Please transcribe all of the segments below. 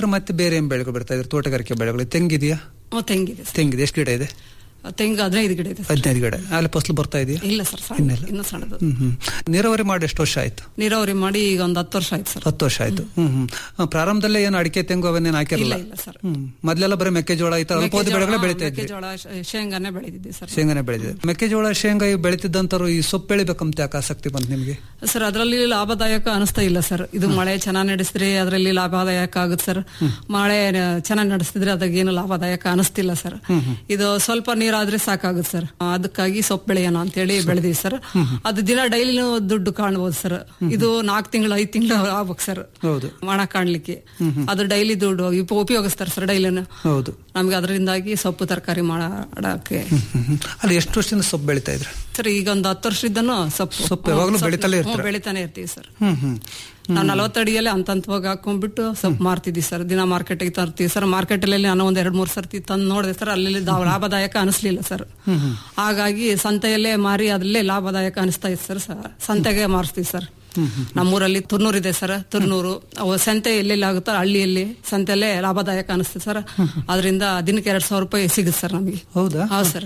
ಬಿಟ್ರೆ ಮತ್ತೆ ಬೇರೆ ಏನ್ ಬೆಳೆಗಳು ಬರ್ತಾ ಇದ್ರೆ ತೋಟಗಾರಿಕೆ ಬೆಳೆಗಳು ತೆಂಗಿದೆಯಾ ಹ್ಮ್, ತೆಂಗಿದೆ ಸರ್ ತೆಂಗಿದೆ ಎಷ್ಟು ಗಿಡ ಇದೆ ತೆಂಗು ಹದಿನೈದು ಗಿಡ ಇದೆ ಸರ್ ಹದಿನೈದು ಗಿಡ ಅಲ್ಲಿ ಫಸಲು ಬರ್ತಾ ಇದೆಯಾ ಇಲ್ಲ ಸರ್ ಸಣ್ಣ ಇನ್ನಿಲ್ಲ. ಇನ್ನು ಸಣ್ಣದು ಹ್ಮ್ ಹ್ಮ್ ನೀರಾವರಿ ಮಾಡಿ ಎಷ್ಟು ವರ್ಷ ಆಯ್ತು ನೀರಾವರಿ ಮಾಡಿ ಈಗ ಒಂದು ಹತ್ತು ವರ್ಷ ಆಯ್ತು ಸರ್ ಹತ್ತು ವರ್ಷ ಆಯ್ತು ಹ್ಮ್ ಹ್ಮ್ ಆ, ಪ್ರಾರಂಭದಲ್ಲೇ ಏನು ಅಡಿಕೆ ತೆಂಗು ಅವನ್ನೇನು ಹಾಕಿರಲ್ಲ ಇಲ್ಲ ಇಲ್ಲ ಸರ್ ಹ್ಮ್ ಮೊದ್ಲೆಲ್ಲ ಬರೀ ಮೆಕ್ಕೆಜೋಳ ಈ ತರ ಅಲ್ಪಾವಧಿ ಮೆಕ್ಕೆಜೋಳ- ಬೆಳೆಗಳೇ ಹಾ, ಬೆಳಿತಾ ಇದ್ವಿ ಮೆಕ್ಕೆಜೋಳ ಶ- ಶೇಂಗಾನೆ ಬೆಳೆದಿದ್ದೆ ಸರ್ ಶೇಂಗಾನೆ ಬೆಳೆದಿದೆ ಮೆಕ್ಕೆಜೋಳ ಶೇಂಗಾ ಇವು ಬೆಳಿತಿದ್ದಂತರು ಈ ಸೊಪ್ಪು ಬೆಳಿಬೇಕಂತ ಯಾಕೆ ಆಸಕ್ತಿ ಬಂತು ನಿಮ್ಗೆ ಸರ್ ಅದರಲ್ಲಿ ಲಾಭದಾಯಕ ಅನಿಸ್ತಾ ಇಲ್ಲ ಸರ್ ಇದು ಮಳೆ ಚೆನ್ನಾಗಿ ನಡೆಸಿದ್ರೆ ಅದರಲ್ಲಿ ಲಾಭದಾಯಕ ಆಗುತ್ತೆ ಸರ್ ಮಳೆ ಚೆನ್ನಾಗಿ ನಡೆಸಿದ್ರೆ ಅದಾಗೇನು ಲಾಭದಾಯಕ ಅನಿಸ್ತಿಲ್ಲ ಸರ್ ಇದು ಸ್ವಲ್ಪ ನೀರಾದ್ರೆ ಸಾಕಾಗುತ್ತೆ ಸರ್ ಅದಕ್ಕಾಗಿ ಸೊಪ್ಪು ಬೆಳೆಯೋಣ ಅಂತೇಳಿ ಬೆಳೆದಿವಿ ಸರ್ ಅದು ದಿನ ಡೈಲಿ ದುಡ್ಡು ಕಾಣ್ಬೋದು ಸರ್ ಇದು ನಾಲ್ಕು ತಿಂಗಳು ಐದು ತಿಂಗಳು ಆಗ್ಬೇಕು ಸರ್ ಹೌದು ಒಣ ಕಾಣ್ಲಿಕ್ಕೆ ಅದು ಡೈಲಿ ದುಡ್ಡು ಉಪ- ಉಪಯೋಗಿಸ್ತಾರೆ ಸರ್ ಡೈಲಿನ ಹೌದು ನಮ್ಗೆ ಅದರಿಂದಾಗಿ ಸೊಪ್ಪು ತರಕಾರಿ ಮಾಡಕ್ಕೆ ಹ್ಮ್ ಹ್ಮ್. ಅಲ್ಲಿ ಎಷ್ಟು ವರ್ಷದಿಂದ ಸೊಪ್ಪು ಬೆಳಿತಾ ಇದ್ರ ಸರ್ ಈಗ ಒಂದು ಹತ್ತು ವರ್ಷದಿಂದನೂ ಸೊಪ್ಪು ಸೊಪ್ಪು ಯಾವಾಗ್ಲೂ ಸೊಪ್ಪು- ಬೆಳಿತಲೇ ಹ್ಞೂ, ಇರ್ತೀರ? ಬೆಳಿತಾನೆ ಇರ್ತೀವಿ ಸರ್ ಹ್ಮ್ ಹ್ಮ್ ನಾವು ನಲವತ್ತಡಿಯಲ್ಲೇ ಹಂತ ಹಂತವಾಗಿ ಹಾಕೊಂಡ್ಬಿಟ್ಟು ಸೊಪ್ಪು ಮಾರ್ತಿದ್ವಿ ಸರ್ ದಿನ ಮಾರ್ಕೆಟಿಗೆ ತರ್ತೀವಿ ಸರ್ ಮಾರ್ಕೆಟಲ್ಲಿ ನಾನು ಒಂದ್ ಎರಡ್ ಮೂರ್ ಸರ್ತಿ ತಂದು ನೋಡಿದೆ ಸರ್ ಅಲ್ಲಿ ದಾ- ಲಾಭದಾಯಕ ಅನಿಸ್ಲಿಲ್ಲ ಸರ್ ಹಾಗಾಗಿ ಸಂತೆಯಲ್ಲೇ ಮಾರಿ ಅಲ್ಲೇ ಲಾಭದಾಯಕ ಅನಿಸ್ತಾ ಇತ್ತು ಸರ್ ಸ- ಸಂತೆಗೆ ಮಾರಿಸ್ತೀವಿ ಸರ್ ನಮ್ಮೂರಲ್ಲಿ ತುರ್ನೂರು ಇದೆ ಸರ್ ತುರ್ನೂರು ಅವು ಸಂತೆ ಎಲ್ಲೆಲ್ಲಿ ಆಗುತ್ತೋ ಹಳ್ಳಿಯಲ್ಲಿ ಸಂತೆಯಲ್ಲೇ ಲಾಭದಾಯಕ ಅನಿಸ್ತದೆ ಸರ್ ಅದರಿಂದ ದಿನಕ್ಕೆ ಎರಡ್ ಸಾವಿರ ರೂಪಾಯಿ ಸಿಗುತ್ತೆ ಸರ್ ನಮಗೆ ಹೌದಾ ಹೌದು ಸರ್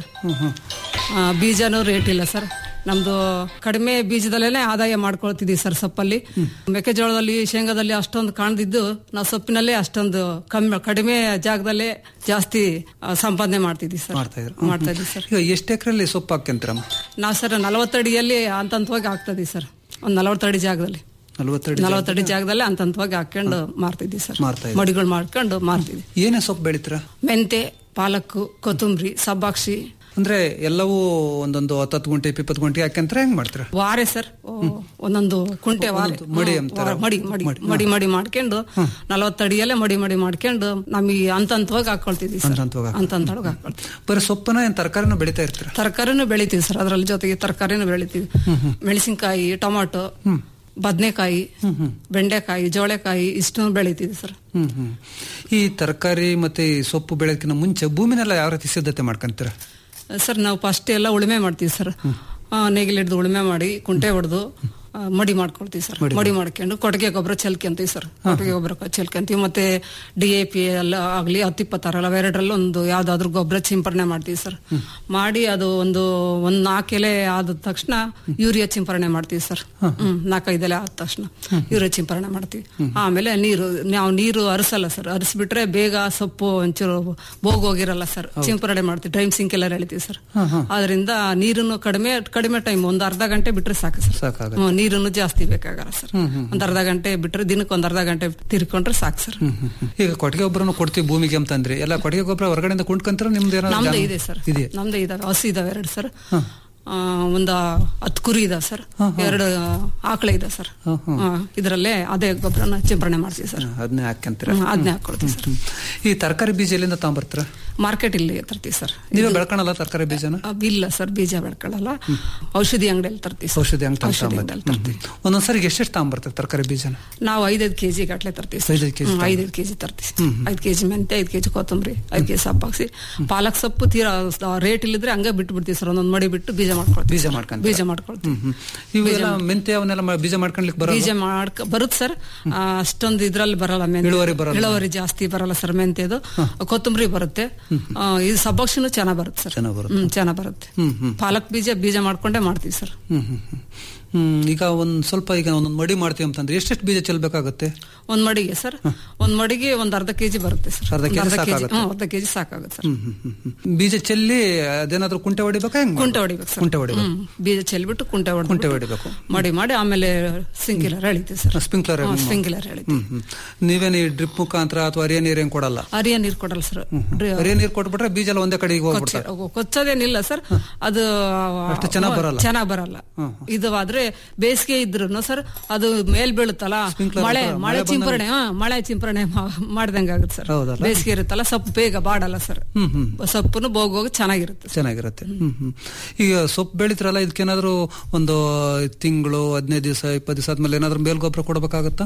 ಆ, ಬೀಜನೂ ರೇಟ್ ಇಲ್ಲ ಸರ್ ನಮ್ದು ಕಡಿಮೆ ಬೀಜದಲ್ಲೇನೆ ಆದಾಯ ಮಾಡ್ಕೊಳ್ತಿದೀವಿ ಸರ್ ಸೊಪ್ಪಲ್ಲಿ ಮೆಕ್ಕೆಜೋಳದಲ್ಲಿ ಶೇಂಗಾದಲ್ಲಿ ಅಷ್ಟೊಂದು ಕಾಣದಿದ್ದು ನಾವು ಸೊಪ್ಪಿನಲ್ಲೇ ಅಷ್ಟೊಂದು ಕಮ್ಮಿ ಕಡಿಮೆ ಜಾಗದಲ್ಲೇ ಜಾಸ್ತಿ ಆ, ಸಂಪಾದನೆ ಮಾಡ್ತಿದ್ವಿ ಸರ್ ಮಾಡ್ತಾ ಇದ್ರು ಮಾಡ್ತಾ ಇದ್ವಿ ಸರ್ ಈಗ ಎಷ್ಟು ಎಕರೆಲ್ಲಿ ಸೊಪ್ಪು ಹಾಕ್ಯಂತೀರಮ್ಮ ನಾವು ಸರ್ ನಲವತ್ತಡಿಯಲ್ಲಿ ಹಂತ ಹಂತವಾಗಿ ಆಗ್ತದೆ ಸರ್ ಒಂದ್ ನಲವತ್ತಡಿ ಜಾಗದಲ್ಲಿ ನಲ್ವತ್ತೆರಡು ನಲವತ್ತಡಿ ಜಾಗದಲ್ಲಿ ಹಂತ ಹಂತವಾಗಿ ಹಾಕೊಂಡು ಮಾರ್ತಿದ್ವಿ ಸರ್ ಮಾರ್ತಾ ಇದ್ದೀವಿ. ಮಡಿಗಳು ಮಾಡ್ಕೊಂಡು ಮಾರ್ತಿದ್ವಿ ಏನೇ ಸೊಪ್ಪು ಬೆಳಿತೀರಾ ಮೆಂತೆ ಪಾಲಕ್ಕು ಕೊತ್ತಂಬರಿ ಸಬ್ಬಾಕ್ಷಿ ಅಂದ್ರೆ ಎಲ್ಲವೂ ಒಂದೊಂದು ಹತ್ತತ್ತು ಗುಂಟೆ ಇಪ್ಪತ್ತು ಗುಂಟೆ ಹಾಕ್ಯಂತಾರೆ ಹೆಂಗ್ ಮಾಡ್ತೀರಾ ವಾರೆ ಸರ್ ಓ, ಒಂದೊಂದು ಕುಂಟೆ ವಾರೆ ಒಂದೊಂದು ಮಡಿ ಹ್ಮ್, ಅಂತಾರ. ವಾರ, ಮಡಿ ಮಡಿ ಮಡಿ ಮಡಿ ಮಾಡ್ಕೊಂಡು ನಲವತ್ತಡಿಯಲ್ಲೇ ಮಡಿ ಮಡಿ ಮಾಡ್ಕೊಂಡು ನಮಗೆ ಹಂತ ಹಂತವಾಗಿ ಹಾಕೊಳ್ತಿದ್ವಿ ಸರ್ ಹಂತ ಹಂತವಾಗಿ ಹಂತ ಹಂತವಾಗಿ ಹಾಕೊಳ್ತೀವಿ ಬರೀ ಸೊಪ್ಪನ ಏನ್ ತರಕಾರಿನ ಬೆಳಿತಾ ಇರ್ತೀರಾ ತರಕಾರಿನೂ ಬೆಳಿತೀವಿ ಸರ್ ಅದರಲ್ಲಿ ಜೊತೆಗೆ ತರಕಾರಿನೂ ಬೆಳಿತೀವಿ ಮೆಣಸಿನಕಾಯಿ ಟೊಮಾಟೊ ಬದನೆಕಾಯಿ ಬೆಂಡೆಕಾಯಿ ಜೋಳೆಕಾಯಿ ಇಷ್ಟನ್ನು ಬೆಳಿತೀವಿ ಸರ್ ಹ್ಮ್ ಹ್ಮ್ ಈ ತರಕಾರಿ ಮತ್ತೆ ಈ ಸೊಪ್ಪು ಬೆಳೆಯೋದಕ್ಕಿಂತ ಮುಂಚೆ ಭೂಮಿನೆಲ್ಲ ಯಾವ ರೀತಿ ಸಿದ್ಧತೆ ಮಾಡ್ಕೊಂತೀರಾ ಸರ್ ನಾವು ಫಸ್ಟ್ ಎಲ್ಲ ಉಳುಮೆ ಮಾಡ್ತೀವಿ ಸರ್ ನೇಗಿಲು ಹಿಡಿದು ಉಳುಮೆ ಮಾಡಿ ಕುಂಟೆ ಹೊಡೆದು ಮಡಿ ಮಾಡ್ಕೊಳ್ತೀವಿ ಸರ್ ಮಡಿ ಮಾಡ್ಕೊಂಡು ಕೊಟ್ಟಿಗೆ ಗೊಬ್ಬರ ಚೆಲ್ಕೊಂತೀವಿ ಸರ್ ಕೊಟ್ಟಿಗೆ ಗೊಬ್ಬರ ಚೆಲ್ಕೊಂತೀವಿ ಮತ್ತೆ ಡಿ ಎ ಪಿ ಎಲ್ಲ ಆಗ್ಲಿ ಹತ್ತು ಇಪ್ಪತ್ತಾರಲ್ಲ ಅವೆರಡರಲ್ಲಿ ಒಂದು ಯಾವ್ದಾದ್ರು ಗೊಬ್ಬರ ಸಿಂಪರಣೆ ಮಾಡ್ತೀವಿ ಸರ್ ಮಾಡಿ ಅದು ಒಂದು ಒಂದ್ ನಾಲ್ಕು ಎಲೆ ಆದ ತಕ್ಷಣ ಯೂರಿಯಾ ಸಿಂಪರಣೆ ಮಾಡ್ತೀವಿ ಸರ್ ಹ್ಮ್ ನಾಲ್ಕೈದು ಎಲೆ ಆದ ತಕ್ಷಣ ಯೂರಿಯಾ ಸಿಂಪರಣೆ ಮಾಡ್ತೀವಿ ಆಮೇಲೆ ನೀರು ನಾವು ನೀರು ಹರಿಸಲ್ಲ ಸರ್ ಹರಿಸ್ಬಿಟ್ರೆ ಬೇಗ ಸೊಪ್ಪು ಒಂಚೂರು ಹೋಗಿರಲ್ಲ ಸರ್ ಸಿಂಪರಣೆ ಮಾಡ್ತೀವಿ ಟೈಮ್ ಸಿಂಕ್ ಎಲ್ಲ ಎಳಿತೀವಿ ಸರ್ ಅದರಿಂದ ನೀರನ್ನು ಕಡಿಮೆ ಕಡಿಮೆ ಟೈಮ್ ಒಂದು ಅರ್ಧ ಗಂಟೆ ಬಿಟ್ರೆ ಸಾಕು ಸರ್ ಸಾಕಾಗುತ್ತೆ ಹ್ಮ್, ನೀರನ್ನು ಜಾಸ್ತಿ ಬೇಕಾಗಲ್ಲ ಸರ್ ಒಂದ್ ಅರ್ಧ ಗಂಟೆ ಬಿಟ್ರೆ ದಿನಕ್ಕೆ ಒಂದ್ ಅರ್ಧ ಗಂಟೆ ತಿರ್ಕೊಂಡ್ರೆ ಸಾಕು ಸರ್ ಹ್ಮ್ ಹ್ಮ್ ಹ್ಮ್. ಈಗ ಕೊಟ್ಟಿಗೆ ಗೊಬ್ಬರನು ಕೊಡ್ತೀವಿ ಭೂಮಿಗೆ ಅಂತಂದ್ರೆ ಎಲ್ಲ ಕೊಟ್ಟಿಗೆ ಗೊಬ್ಬರ ಹೊರಗಡೆಯಿಂದ ಕೊಂಡ್ಕಂತೀರ ನಿಮ್ದು ಏನಾದ್ರು ನಮ್ದು ಜಾಗ- ಇದೆ ಸರ್ ಇದೆ ನಮ್ದೇ ಇದಾವೆ ಹಸು ಇದಾವೆ ಎರಡು ಸರ್ ಆ, ಒಂದ ಹತ್ತು ಕುರಿ ಇದಾವೆ ಸರ್ ಎರಡು ಆಕಳ ಇದೆ ಸರ್ ಇದರಲ್ಲೇ ಅದೇ ಗೊಬ್ಬರನ ಸಿಂಪರಣೆ ಮಾಡ್ತೀವಿ ಸರ್ ಅದನ್ನೇ ಹಾಕ್ಯಂತೀರ ಅದನ್ನೇ ಹಾಕೊಳ್ತೀವಿ ಸರ್ ಈ ತರಕಾರಿ ಬೀಜ ಎಲ್ಲಿಂದ ತಗೊಂಬರ್ತೀರ ಮಾರ್ಕೆಟ್ ಇಲ್ಲಿ ತರ್ತೀವಿ ಸರ್ ನೀವೇ ಬೆಳ್ಕೊಳಲ್ಲ ತರಕಾರಿ ಬೀಜನ ಆ, ಇಲ್ಲ ಸರ್ ಬೀಜ ಬೆಳ್ಕೊಳ್ಳಲ್ಲ ಔಷಧಿ ಅಂಗಡಿಯಲ್ಲಿ ತರ್ತೀವಿ ಸರ್ ಔಷಧಿ ಹಂಗೆ ಔಷಧಿ ಅಂಗಡಿಯಲ್ಲಿ ತರ್ತೀವಿ ಒಂದೊಂದ್ಸರಿ ಎಷ್ಟೆಷ್ಟು ತಗೊಂಬರ್ತೀರ ತರಕಾರಿ ಬೀಜನ ನಾವು ಐದೈದು ಕೆಜಿ ಗಟ್ಲೆ ತರ್ತೀವಿ ಸರ್ ಐದೈದು ಕೆಜಿ ಹ್ಮ್, ಐದೈದು ಕೆಜಿ ತರ್ತೀವಿ ಐದು ಕೆಜಿ ಮೆಂತೆ ಐದು ಕೆಜಿ ಕೊತ್ತಂಬರಿ ಐದು ಕೆಜಿ ಸೊಪ್ಪು ಹಾಕ್ಸಿ ಪಾಲಕ್ ಸೊಪ್ಪು ತೀರಾ ರೇಟ್ ಇಲ್ಲಿದ್ರೆ ಹಂಗೆ ಬಿಟ್ಟು ಬಿಡ್ತೀವಿ ಸರ್ ಒಂದೊಂದು ಮಡಿ ಬಿಟ್ಟು ಬೀಜ ಮಾಡ್ಕೊಳ್ತೀವಿ ಬೀಜ ಮಾಡ್ಕೊಂತೀರ? ಬೀಜ ಮಾಡ್ಕೊಳ್ತೀವಿ ಹ್ಮ್. ಇವೆಲ್ಲ ಮೆಂತೆ ಅವನ್ನೆಲ್ಲ ಮಾ- ಬೀಜ ಮಾಡ್ಕೊಳ್ಲಿಕ್ಕೆ ಬರಲ್ಲ ಬೀಜ ಮಾಡ್ಕ ಬರುತ್ತೆ ಸರ್ ಆ, ಅಷ್ಟೊಂದು ಇದ್ರಲ್ಲಿ ಬರಲ್ಲ ಮೆಂತೆ ಇಳುವರಿ ಬರಲ್ಲ. ಇಳುವರಿ ಜಾಸ್ತಿ ಬರಲ್ಲ ಸರ್ ಮೆಂತೆದು ಕೊತ್ತಂಬರಿ ಬರುತ್ತೆ ಆ, ಇದು ಸಬ್ಬಕ್ಷಿನೂ ಚೆನ್ನಾಗ್ ಬರುತ್ತೆ ಸರ್ ಚೆನ್ನಾಗ್ ಬರುತ್ತೆ. ಹ್ಮ್ ಚೆನ್ನಾಗ್ ಬರುತ್ತೆ ಹ್ಮ್, ಹ್ಮ್. ಪಾಲಕ್ ಬೀಜ ಬೀಜ ಮಾಡ್ಕೊಂಡೇ ಮಾಡ್ತೀವಿ ಸರ್ ಹ್ಮ್ ಹ್ಮ್ ಹ್ಮ್. ಹ್ಮ್ ಈಗ ಒಂದ್ ಸ್ವಲ್ಪ ಈಗ ಒಂದೊಂದು ಮಡಿ ಮಾಡ್ತೀವಿ ಅಂತಂದ್ರೆ ಎಷ್ಟೆಷ್ಟು ಬೀಜ ಚೆಲ್ಬೇಕಾಗುತ್ತೆ ಒಂದ್ ಮಡಿಗೆ ಸರ್ ಒಂದ್ ಮಡಿಗೆ ಒಂದ್ ಅರ್ಧ ಕೆಜಿ ಬರುತ್ತೆ ಸರ್ ಅರ್ಧ ಕೆಜಿ ಒಂದ್ ಸಾಕಾಗುತ್ತೆ? ಹ್ಮ್, ಅರ್ಧ ಕೆಜಿ ಸಾಕಾಗುತ್ತೆ ಸರ್ ಹ್ಮ್ ಹ್ಮ್ ಹ್ಮ್ ಹ್ಮ್. ಬೀಜ ಚೆಲ್ಲಿ ಅದೇನಾದ್ರೂ ಕುಂಟೆ ಹೊಡಿಬೇಕಾ ಹೆಂಗ್ ಕುಂಟೆ ಹೊಡಿಬೇಕು ಸರ್ ಕುಂಟೆ ಹೊಡಿಬೇಕು ಹ್ಮ್. ಬೀಜ ಚೆಲ್ಬಿಟ್ಟು ಕುಂಟೆ ಹೊಡೆದು ಕುಂಟೆ ಹೊಡಿಬೇಕು ಮಾಡಿ ಮಾಡಿ ಆಮೇಲೆ ಸ್ಪ್ರಿಂಕ್ಲರ್ ಎಳಿತೀವಿ ಸರ್ ಸ್ಪ್ರಿಂಕ್ಲರ್ ಸ್ಪ್ರಿಂಕ್ಲರ್ ಎಳಿತೀವಿ ಹ್ಮ್ ಹ್ಮ್ ನೀವೇನು ಈ ಡ್ರಿಪ್ ಮುಖಾಂತರ ಅಥವಾ ಅರಿಯ ನೀರು ಏನ್ ಕೊಡಲ್ಲ ಅರಿಯ ನೀರ್ ಕೊಡಲ್ಲ ಸರ್ ಅರಿಯ ನೀರು ಕೊಟ್ಬಿಟ್ರೆ ಬೀಜ ಎಲ್ಲ ಒಂದೇ ಕಡೆಗೆ ಹೋಗ್ಬಿಡ್ತಾರೆ ಕೊಚ್ಚೋದೇನಿಲ್ಲ ಸರ್ ಅದು ಅಷ್ಟು ಚೆನ್ನಾಗ್ ಬರಲ್ಲ. ಚೆನ್ನಾಗ್ ಬರಲ್ಲ ಇದು ಆದ್ರೆ ಬೇಸಿಗೆ ಇದ್ರು ಸರ್ ಅದು ಮೇಲ್ ಬೀಳುತ್ತಲ್ಲ Sprinkler ಮಳೆ ಅಥವಾ ಮಳೆ ಮಳೆ ಚಿಂಪರಣೆ ಹಾ, ಮಳೆ ಚಿಂಪರಣೆ ಮಾಡ್ದಂಗ ಆಗುತ್ತೆ ಸರ್ ಹೌದಲ್ಲ? ಬೇಸಿಗೆ ಇರುತ್ತಲ್ಲ ಸ್ವಲ್ಪ ಬೇಗ ಬಾಡಲ್ಲ ಸರ್ ಹ್ಮ್ ಹ್ಮ್ ಸೊಪ್ಪನ್ನು ಬೋಗೋಗಿ ಚೆನ್ನಾಗಿರುತ್ತೆ ಚೆನ್ನಾಗಿರುತ್ತೆ ಹ್ಮ್ ಹ್ಮ್ ಈಗ ಸೊಪ್ಪು ಬೆಳಿತ್ರಲ್ಲ ಇದಕ್ಕೇನಾದ್ರೂ ಒಂದು ತಿಂಗಳು ಹದಿನೈದು ದಿವಸ ಇಪ್ಪತ್ತು ದಿವಸ ಆದ್ಮೇಲೆ ಏನಾದ್ರೂ ಮೇಲ್ ಗೊಬ್ಬರ ಕೊಡ್ಬೇಕಾಗತ್ತಾ